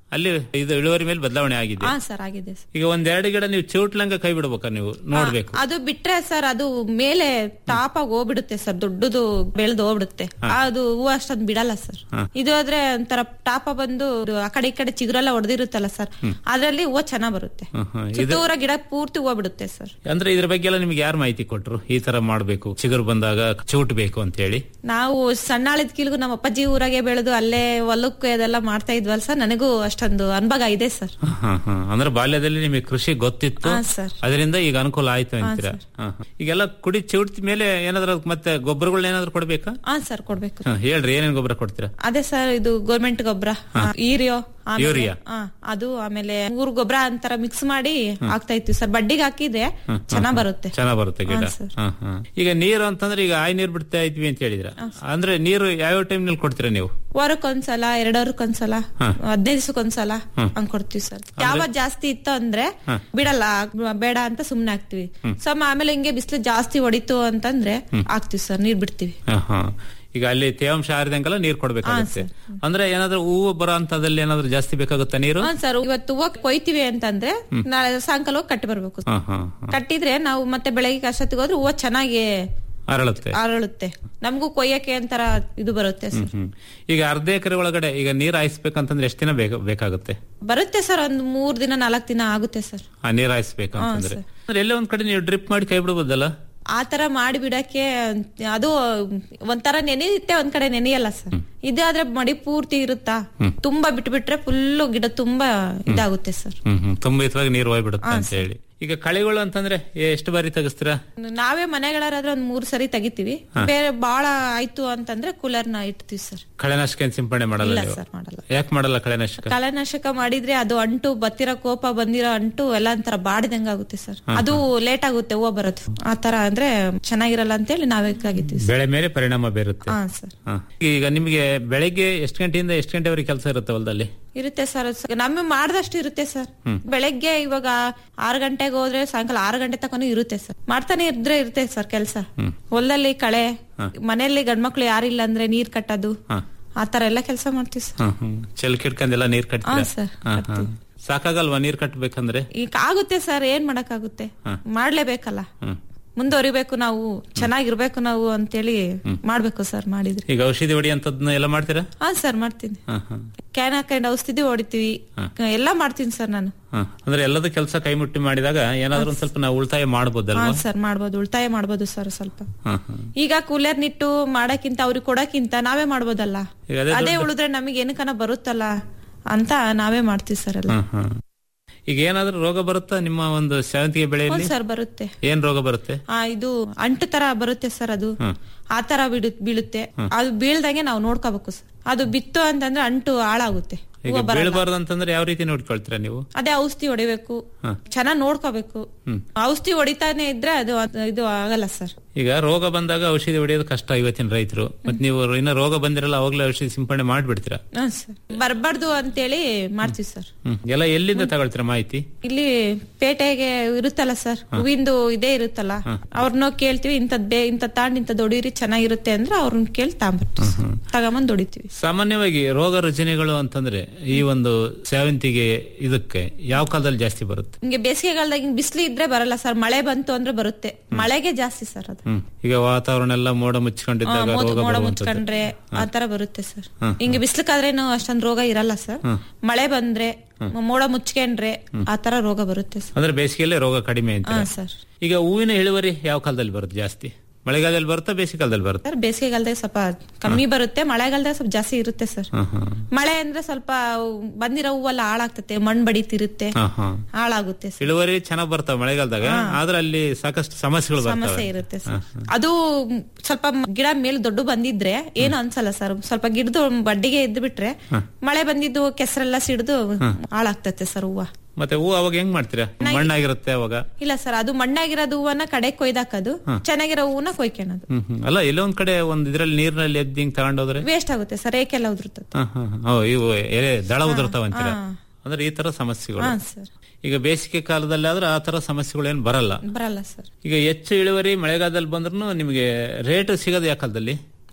P: ಅಲ್ಲಿ ಇದು ಇಳುವರಿ ಮೇಲೆ ಬದಲಾವಣೆ ಆಗಿದೆ
Q: ಹಾ ಸರ್ ಆಗಿದೆ ಸರ್
P: ಈಗ ಒಂದೆರಡು ಗಿಡ ನೀವು ಚಿವುಟ್ಲಂಗ ಕೈ ಬಿಡ್ಬೇಕಾ ನೀವು ನೋಡ್ಬೇಕು
Q: ಅದು ಬಿಟ್ರೆ ಸರ್ ಅದು ಮೇಲೆ ಟಾಪ್ ಆಗಿ ಹೋಗ್ಬಿಡುತ್ತೆ ಸರ್ ದೊಡ್ಡದು ಬೆಳೆದು ಹೋಗ್ಬಿಡುತ್ತೆ ಅದು ಹೂವು ಅಷ್ಟೊಂದು ಬಿಡಲ್ಲ ಸರ್ ಇದು ಆದ್ರೆ ಒಂಥರ ಟಾಪ ಬಂದು ಆ ಕಡೆ ಈ ಕಡೆ ಚಿಗುರೆಲ್ಲ ಹೊಡೆದಿರುತ್ತಲ್ಲ ಸರ್ ಅದ್ರಲ್ಲಿ ಹೂವು ಚೆನ್ನಾಗ್ ಬರುತ್ತೆ
P: ಹ್ಮ್, ಹ್ಮ್. ಇದು
Q: ಸುತ್ತೂರ ಗಿಡ ಪೂರ್ತಿ ಹೂವು ಬಿಡುತ್ತೆ ಸರ್
P: ಅಂದ್ರೆ ಇದ್ರ ಬಗ್ಗೆ ಎಲ್ಲ ನಿಮ್ಗೆ ಯಾರು ಮಾಹಿತಿ ಕೊಟ್ರು ಈ ತರ ಮಾಡ್ಬೇಕು ಚಿಗುರು ಬಂದಾಗ ಚಿವುಟ್ಬೇಕು ಅಂತ ಹೇಳಿ
Q: ನಾವು ಸಣ್ಣಾಳಿದ ಕೀಲ್ಗು ನಮ್ಮ ಅಪ್ಪಾಜಿ ಊರಾಗೆ ಬೆಳೆದು ಅಲ್ಲೇ ಹೊಲಕ್ಕೆ ಅದೆಲ್ಲ ಮಾಡ್ತಾ ಇದ್ವಲ್ಲ ಸರ್ ನನಗೂ ಅಷ್ಟೊಂದು ಅನುಭವ ಇದೆ ಸರ್
P: ಹ, ಹ. ಅಂದ್ರೆ ಬಾಲ್ಯದಲ್ಲಿ ನಿಮಗೆ ಕೃಷಿ ಗೊತ್ತಿತ್ತು
Q: ಹಾ, ಸರ್.
P: ಅದರಿಂದ ಈಗ ಅನುಕೂಲ ಆಯ್ತು ಅಂತೀರಾ ಹ, ಹ. ಈಗೆಲ್ಲ ಕುಡಿ ಚಿವುಟ್ ಮೇಲೆ ಏನಾದ್ರು ಅದಕ್ಕೆ ಮತ್ತೆ ಗೊಬ್ಬರಗಳನ್ನ ಏನಾದ್ರು ಕೊಡ್ಬೇಕಾ
Q: ಹಾ ಸರ್ ಕೊಡ್ಬೇಕು
P: ಹ, ಹೇಳ್ರಿ ಏನೇನ್ ಗೊಬ್ಬರ ಕೊಡ್ತೀರಾ
Q: ಅದೇ ಸರ್ ಇದು ಗೌರ್ಮೆಂಟ್ ಗೊಬ್ಬರ ಈರಿಯೋ ಆಮೇಲೆ-
P: ಯೂರಿಯಾ.
Q: ಹಾ, ಅದು ಆಮೇಲೆ ಮೂರು ಗೊಬ್ಬರ ಅಂತರ ಮಿಕ್ಸ್ ಮಾಡಿ ಹಾಕ್ತಾ ಇರ್ತೀವಿ ಸರ್ ಬಡ್ಡಿಗೆ ಹಾಕಿದ್ರೆ ಚೆನ್ನಾಗ್ ಬರುತ್ತೆ
P: ಚೆನ್ನಾಗ್ ಬರುತ್ತೆ ಗಿಡ
Q: ಹಾ, ಸರ್.
P: ಹ, ಹ. ಈಗ ನೀರು ಅಂತಂದ್ರೆ ಈಗ ಆಯ್ ನೀರ್ ಬಿಡ್ತಾ ಇದ್ವಿ ಅಂತ ಹೇಳಿದ್ರ ಅಂದ್ರೆ ನೀರು ಯಾವ ಟೈಮ್ ನಲ್ಲಿ ಕೊಡ್ತೀರಾ ನೀವು
Q: ವಾರಕ್ಕೊಂದ್ಸಲ ಎರಡವರ್ಕೊಂದ್ಸಲ ಹದಿನೈದು ದಿವಸಕ್ಕೊಂದ್ಸಲ ಹಂಗ್ ಕೊಡ್ತೀವಿ ಸರ್ ಯಾವಾಗ ಜಾಸ್ತಿ ಇತ್ತು ಅಂದ್ರೆ ಬಿಡಲ್ಲ ಬೇಡ ಅಂತ ಸುಮ್ನೆ ಹಾಕ್ತಿವಿ ಸೊ ಆಮೇಲೆ ಹಿಂಗೆ ಬಿಸಿಲು ಜಾಸ್ತಿ ಹೊಡಿತು ಅಂತಂದ್ರೆ ಹಾಕ್ತಿವಿ ಸರ್ ನೀರ್ ಬಿಡ್ತೀವಿ
P: ಹ, ಹ. ಈಗ ಅಲ್ಲಿ ತೇವಾಂಶ ಆರಿದಂಗೆಲ್ಲ ನೀರ್ ಕೊಡ್ಬೇಕಾಗುತ್ತೆ ಅಂದ್ರೆ ಏನಾದ್ರು ಹೂವು ಬರೋ ಅಂತದಲ್ಲಿ ಏನಾದ್ರು ಜಾಸ್ತಿ ಬೇಕಾಗುತ್ತಾ ನೀರು
Q: ಹಾ ಸರ್ ಇವತ್ತು ಹೂವು ಕೊಯ್ತೀವಿ ಅಂತಂದ್ರೆ ನಾಳೆ ಸಾಯಂಕಾಲ ಹೋಗಿ ಕಟ್ಟಿ ಬರ್ಬೇಕು
P: ಹ, ಹ, ಹ.
Q: ಕಟ್ಟಿದ್ರೆ ನಾವು ಮತ್ತೆ ಬೆಳಗ್ಗೆ ಅಷ್ಟೊತ್ತಿಗೆ ಹೋದ್ರೆ ಹೂವು ಚೆನ್ನಾಗಿ
P: ಅರಳುತ್ತೆ
Q: ಅರಳುತ್ತೆ ನಮಗೂ ಕೊಯ್ಯಕ್ಕೆ ಒಂಥರ ಇದು ಬರುತ್ತೆ
P: ಹ್ಮ್,
Q: ಸರ್
P: ಹ್ಮ್. ಈಗ ಅರ್ಧ ಎಕರೆ ಒಳಗಡೆ ಈಗ ನೀರ್ ಹಾಯಿಸ್ಬೇಕಂತಂದ್ರೆ ಎಷ್ಟು ದಿನ ಬೇಕು- ಬೇಕಾಗುತ್ತೆ
Q: ಬರುತ್ತೆ ಸರ್ ಒಂದ್ ಮೂರ್ ದಿನ ನಾಲ್ಕು ದಿನ ಆಗುತ್ತೆ ಸರ್
P: ಆ ನೀರ್ ಹಾಯಿಸ್ಬೇಕಂತಂದ್ರೆ
Q: ಹಾ,
P: ಅಂದ್ರೆ ಎಲ್ಲೇ ಒಂದ್ ಕಡೆ ನೀವು ಡ್ರಿಪ್ ಮಾಡಿ ಕೈ ಬಿಡ್ಬೋದಲ್ಲ
Q: ಆ ತರ ಮಾಡಿ ಬಿಡಕ್ಕೆ ಅದು ಒಂಥರ ನೆನೆಯುತ್ತೆ ಒಂದ್ ಕಡೆ ನೆನೆಯಲ್ಲ ಸರ್ ಇದಾದ್ರೆ ಮಡಿ ಪೂರ್ತಿ ಇರುತ್ತಾ ತುಂಬಾ ಬಿಟ್ಬಿಟ್ರೆ ಫುಲ್ಲು ಗಿಡ ತುಂಬಾ ಇದಾಗುತ್ತೆ ಸರ್
P: ಹ್ಮ್ ಹ್ಮ್ ತುಂಬಾ ಹಿತವಾಗಿ ನೀರು ಹೋಗ್ಬಿಡುತ್ತೆ ಅಂತ ಹೇಳಿ ಈಗ ಕಳೆಗಳು ಅಂತಂದ್ರೆ ಎಷ್ಟು ಬಾರಿ ತೆಗಿಸ್ತೀರಾ
Q: ನಾವೇ ಮನೆಗಳಾದ್ರೆ ಒಂದ್ ಮೂರ್ ಸರಿ ತೆಗಿತೀವಿ ಬೇರೆ ಬಾಳ ಆಯ್ತು ಅಂತಂದ್ರೆ ಕೂಲರ್ ನ ಇಡ್ತೀವಿ ಸರ್
P: ಕಳೆನಾಶಕ ಏನ್ ಸಿಂಪಡಣೆ ಮಾಡಲ್ಲ
Q: ಇಲ್ಲ
P: ನೀವು
Q: ಸರ್ ಮಾಡಲ್ಲ
P: ಯಾಕೆ ಮಾಡಲ್ಲ ಕಳೆನಾಶಕ
Q: ಕಳೆನಾಶಕ ಮಾಡಿದ್ರೆ ಅದು ಅಂಟು ಬತ್ತಿರೋ ಕೋಪ ಬಂದಿರೋ ಅಂಟು ಎಲ್ಲ ಒಂಥರ ಬಾಡಿದಂಗ ಆಗುತ್ತೆ ಸರ್ ಅದು ಲೇಟ್ ಆಗುತ್ತೆ ಹೂವು ಬರೋದು ಆ ತರ ಅಂದ್ರೆ ಚೆನ್ನಾಗಿರಲ್ಲ ಅಂತೇಳಿ ನಾವೇ ಆಗಿದ್ದೀವಿ
P: ಬೆಳೆ ಮೇಲೆ ಪರಿಣಾಮ ಬೀರುತ್ತೆ
Q: ಹಾ ಸರ್
P: ಹಾ. ಈಗ ನಿಮ್ಗೆ ಬೆಳಿಗ್ಗೆ ಎಷ್ಟು ಗಂಟೆಯಿಂದ ಎಷ್ಟು ಗಂಟೆವರೆಗೆ ಕೆಲಸ ಇರುತ್ತೆ ಹೊಲದಲ್ಲಿ
Q: ಇರುತ್ತೆ ಸರ್ ನಮಗೆ ಮಾಡ್ದಷ್ಟು ಇರುತ್ತೆ ಸರ್ ಬೆಳಗ್ಗೆ ಇವಾಗ ಆರು ಗಂಟೆಗೆ ಹೋದ್ರೆ ಸಾಯಂಕಾಲ ಆರು ಗಂಟೆ ತನಕ ಇರುತ್ತೆ ಸರ್ ಮಾಡ್ತಾನೆ ಇದ್ರೆ ಇರುತ್ತೆ ಸರ್ ಕೆಲಸ ಹೊಲದಲ್ಲಿ ಕಳೆ ಮನೆಯಲ್ಲಿ ಗಂಡ್ಮಕ್ಳು ಯಾರಿಲ್ಲ ಅಂದ್ರೆ ನೀರ್ ಕಟ್ಟೋದು ಆ ತರ ಎಲ್ಲ ಕೆಲಸ ಮಾಡ್ತೀವಿ ಸರ್
P: ಹ್ಮ್ ಹ್ಮ್ ಚೆಲ್ ಕಿಡ್ಕೊಂಡೆಲ್ಲ ನೀರ್ ಕಟ್ತೀರಾ
Q: ಹಾ, ಸರ್,
P: ಹಾ, ಹಾ. ಸಾಕಾಗಲ್ವಾ ನೀರ್ ಕಟ್ಬೇಕಂದ್ರೆ
Q: ಈಗ ಆಗುತ್ತೆ ಸರ್ ಏನ್ ಮಾಡಕ್ಕಾಗುತ್ತೆ
P: ಹಾ.
Q: ಮಾಡ್ಲೇಬೇಕಲ್ಲ
P: ಹ್ಮ್.
Q: ಮುಂದುವರಿಬೇಕು ನಾವು ಚೆನ್ನಾಗಿರ್ಬೇಕು ನಾವು ಅಂತೇಳಿ ಮಾಡ್ಬೇಕು ಸರ್ ಮಾಡಿದ್ರೆ
P: ಈಗ ಔಷಧಿ ಹೊಡಿ ಅಂತದ್ನ ಎಲ್ಲ ಮಾಡ್ತೀರಾ
Q: ಹಾ ಸರ್ ಮಾಡ್ತೀನಿ
P: ಹಾ, ಹಾ.
Q: ಕ್ಯಾನ್ ಹಾಕೊಂಡು ಔಷಧಿ ಹೊಡಿತೀವಿ ಎಲ್ಲಾ ಮಾಡ್ತೀನಿ ಸರ್ ನಾನು
P: ಹಾ. ಅಂದ್ರೆ ಎಲ್ಲದೂ ಕೆಲಸ ಕೈ ಮುಟ್ಟಿ ಮಾಡಿದಾಗ ಏನಾದ್ರೂ ಒಂದ್ ಸ್ವಲ್ಪ ನಾವು ಉಳಿತಾಯ
Q: ಹಾ
P: ಮಾಡ್ಬೋದಲ್ವಾ
Q: ಸರ್ ಮಾಡ್ಬೋದು ಉಳಿತಾಯ ಮಾಡ್ಬೋದು ಸರ್ ಸ್ವಲ್ಪ
P: ಹಾ, ಹಾ.
Q: ಈಗ ಕೂಲರ್ ನಿಟ್ಟು ಮಾಡಕ್ಕಿಂತ ಅವ್ರಿಗೆ ಕೊಡಕ್ಕಿಂತ ನಾವೇ ಮಾಡ್ಬೋದಲ್ಲ
P: ಈಗ ಅದೇ
Q: ಅದೇ
P: ದೊಡ್ಡ-
Q: ಉಳಿದ್ರೆ ನಮಗೆ ಏನಕ್ಕನ ಬರುತ್ತಲ್ಲ ಅಂತ ನಾವೇ ಮಾಡ್ತೀವಿ ಸರ್ ಎಲ್ಲ
P: ಹಾ, ಹಾ. ಈಗ ಏನಾದ್ರೂ ರೋಗ ಬರುತ್ತಾ ನಿಮ್ಮ ಒಂದು ಸೇವಂತಿಗೆ ಬೆಳೆಯಲ್ಲಿ
Q: ಸರ್ ಬರುತ್ತೆ
P: ಏನ್ ರೋಗ ಬರುತ್ತೆ
Q: ಆ ಇದು ಅಂಟು ತರ ಬರುತ್ತೆ ಸರ್ ಅದು ಆ ತರ ಬಿಡು- ಬೀಳುತ್ತೆ ಅದು ಬೀಳ್ದಂಗೆ ನಾವು ನೋಡ್ಕೋಬೇಕು ಸರ್ ಅದು ಬಿತ್ತು ಅಂತಂದ್ರೆ ಅಂಟು ಹಾಳಾಗುತ್ತೆ
P: ಈಗ
Q: ಹೂವು ಬರಲ್ಲ.
P: ಬೀಳಬಾರ್ದು ಅಂತಂದ್ರೆ ಯಾವ ರೀತಿ ನೋಡ್ಕೊಳ್ತೀರಾ ನೀವು
Q: ಅದೇ ಔಷಧಿ ಹೊಡಿಬೇಕು
P: ಹಾ.
Q: ಚೆನ್ನಾಗ್ ನೋಡ್ಕೋಬೇಕು
P: ಹ್ಮ್.
Q: ಔಷಧಿ ಹೊಡಿತಾನೆ ಇದ್ರೆ ಅದು ಅದು- ಇದು ಆಗಲ್ಲ ಸರ್
P: ಈಗ ರೋಗ ಬಂದಾಗ ಔಷಧಿ ಹೊಡೆಯೋದು ಕಷ್ಟ ಇವತ್ತಿನ ರೈತರು ಮತ್ ನೀವು ಇನ್ನ ರೋಗ ಬಂದಿರಲ್ಲ ಅವಾಗ್ಲೇ ಔಷಧಿ ಸಿಂಪಡಣೆ ಮಾಡ್ಬಿಡ್ತೀರಾ
Q: ಹಾ ಸರ್ ಬರ್ಬಾರ್ದು ಅಂತೇಳಿ ಮಾಡ್ತೀವಿ ಸರ್
P: ಹ್ಮ್ ಎಲ್ಲ ಎಲ್ಲಿಂದ ತಗೊಳ್ತೀರಾ ಮಾಹಿತಿ
Q: ಇಲ್ಲಿ ಪೇಟೆಗೆ ಇರುತ್ತಲ್ಲ ಸರ್ ಹೂವಿಂದು ಇದೇ ಇರುತ್ತಲ್ಲ ಅವ್ರನ್ನ ಕೇಳ್ತೀವಿ ಇಂಥದ್ ಬೇ ಇಂಥದ್ ತಾಂಡ್ ಇಂಥದ್ ಹೊಡೀರಿ ಚೆನ್ನಾಗಿರುತ್ತೆ ಅಂದ್ರೆ ಅವ್ರನ್ನ ಕೇಳಿ ತಾಂಬರ್ತೀವಿ ಸರ್. ತಗೊಂಬಂದ್ ಹೊಡಿತೀವಿ
P: ಸಾಮಾನ್ಯವಾಗಿ ರೋಗ ರುಜಿನಗಳು ಅಂತಂದ್ರೆ ಈ ಒಂದು ಸೇವಂತಿಗೆ ಇದಕ್ಕೆ ಯಾವ ಕಾಲದಲ್ಲಿ ಜಾಸ್ತಿ ಬರುತ್ತೆ
Q: ಹಿಂಗೆ ಬೇಸಿಗೆಗಾಲದಾಗ ಹಿಂಗ್ ಬಿಸಿಲು ಇದ್ರೆ ಬರಲ್ಲ ಸರ್ ಮಳೆ ಬಂತು ಅಂದ್ರೆ ಬರುತ್ತೆ ಮಳೆಗೆ ಜಾಸ್ತಿ ಸರ್ ಅದು
P: ಹ್ಮ್ ಈಗ ವಾತಾವರಣ ಎಲ್ಲ ಮೋಡ
Q: ಆ,
P: ಮುಚ್ಕೊಂಡಿದ್ದಾಗ
Q: ಮೋಡ
P: ರೋಗ
Q: ಮೋಡ
P: ಬರುವಂತದ್ದು
Q: ಮುಚ್ಕೊಂಡ್ರೆ ಆ ತರ ಬರುತ್ತೆ ಸರ್
P: ಹ್ಮ್.
Q: ಹಿಂಗೆ ಬಿಸಿಲಕ್ಕಾದ್ರೇನು ಅಷ್ಟೊಂದ್ ರೋಗ ಇರಲ್ಲ ಸರ್
P: ಹ್ಮ್.
Q: ಮಳೆ ಬಂದ್ರೆ ಮೋಡ ಮುಚ್ಕೊಂಡ್ರೆ ಆ ತರ ರೋಗ ಬರುತ್ತೆ ಸರ್
P: ಅಂದ್ರೆ ಬೇಸಿಗೆಯಲ್ಲೇ ರೋಗ ಕಡಿಮೆ ಅಂತ
Q: ಹಾ ಸರ್
P: ಈಗ ಹೂವಿನ ಇಳುವರಿ ಯಾವ ಕಾಲದಲ್ಲಿ ಬರುತ್ತೆ ಜಾಸ್ತಿ ಮಳೆಗಾಲದಲ್ಲಿ ಬರುತ್ತಾ ಬೇಸಿಗೆ ಕಾಲದಲ್ಲಿ ಬರುತ್ತೆ
Q: ಸರ್ ಬೇಸಿಗೆಗಾಲದಾಗ ಸ್ವಲ್ಪ ಕಮ್ಮಿ ಬರುತ್ತೆ ಮಳೆಗಾಲದಾಗ ಸ್ವಲ್ಪ ಜಾಸ್ತಿ ಇರುತ್ತೆ ಸರ್
P: ಹ್ಮ್ ಹ್ಮ್
Q: ಮಳೆ ಅಂದ್ರೆ ಸ್ವಲ್ಪ ಬಂದಿರೋ ಹೂವೆಲ್ಲ ಹಾಳಾಗ್ತತೆ ಮಣ್ಣು ಬಡಿತಿರುತ್ತೆ
P: ಹಾ, ಹಾ.
Q: ಹಾಳಾಗುತ್ತೆ ಸರ್
P: ಇಳುವರಿ ಚೆನ್ನಾಗ್ ಬರ್ತಾವ ಮಳೆಗಾಲದಾಗ ಆದ್ರೆ ಅಲ್ಲಿ ಸಾಕಷ್ಟು ಸಮಸ್ಯೆಗಳು
Q: ಸಮಸ್ಯೆ
P: ಬರ್ತವೆ
Q: ಇರುತ್ತೆ ಸರ್ ಅದು ಸ್ವಲ್ಪ ಗಿಡ ಮೇಲೆ ದೊಡ್ಡ ಬಂದಿದ್ರೆ ಏನು ಅನ್ಸಲ್ಲ ಸರ್ ಸ್ವಲ್ಪ ಗಿಡದು ಬಡ್ಡಿಗೆ ಇದ್ದು ಬಿಟ್ರೆ ಮಳೆ ಬಂದಿದ್ದು ಕೆಸರೆಲ್ಲ ಸಿಡ್ದು ಹಾಳಾಗ್ತತೆ ಸರ್ ಹೂವ
P: ಮತ್ತೆ ಹೂ ಅವಾಗ ಹೆಂಗ್ ಮಾಡ್ತೀರಾ ಮಣ್ಣಾಗಿರುತ್ತೆ ಅವಾಗ
Q: ಇಲ್ಲ ಸರ್ ಅದು ಮಣ್ಣಾಗಿರೋದು ಹೂವನ್ನ ಕಡೆ ಕೊಯ್ದಾಕದು ಚೆನ್ನಾಗಿರೋ ಹೂವನ್ನ ಕೊಯ್ಕೊಳೋದು
P: ಹ್ಮ್ ಹ್ಮ್ ಅಲ್ಲ ಎಲ್ಲೋ ಒಂದ್ ಕಡೆ ಒಂದ್ ಇದ್ರಲ್ಲಿ ನೀರ್ನಲ್ಲಿ ಎದ್ದು ಹಿಂಗ್ ತಗೊಂಡೋದ್ರೆ
Q: ವೇಸ್ಟ್ ಆಗುತ್ತೆ ಸರ್ ಏಕೆಲ್ಲ ಉದುರ್ತದೆ
P: ಹಾ, ಹಾ, ಹಾ. ಓ, ಇವು ಎಲೆ ದಳ ಉದುರ್ತಾವ ಅಂತೀರಾ
Q: ಹಾ.
P: ಅಂದ್ರೆ ಈ ತರ ಸಮಸ್ಯೆಗಳು
Q: ಹಾ ಸರ್
P: ಈಗ ಬೇಸಿಗೆ ಕಾಲದಲ್ಲಿ ಆದ್ರೆ ಆ ತರ ಸಮಸ್ಯೆಗಳು ಏನ್ ಬರಲ್ಲ
Q: ಬರಲ್ಲ ಸರ್
P: ಈಗ ಹೆಚ್ಚು ಇಳುವರಿ ಮಳೆಗಾಲದಲ್ಲಿ ಬಂದ್ರು ನಿಮಗೆ ರೇಟ್ ಸಿಗೋದು ಯಾವ ಕಾಲದಲ್ಲಿ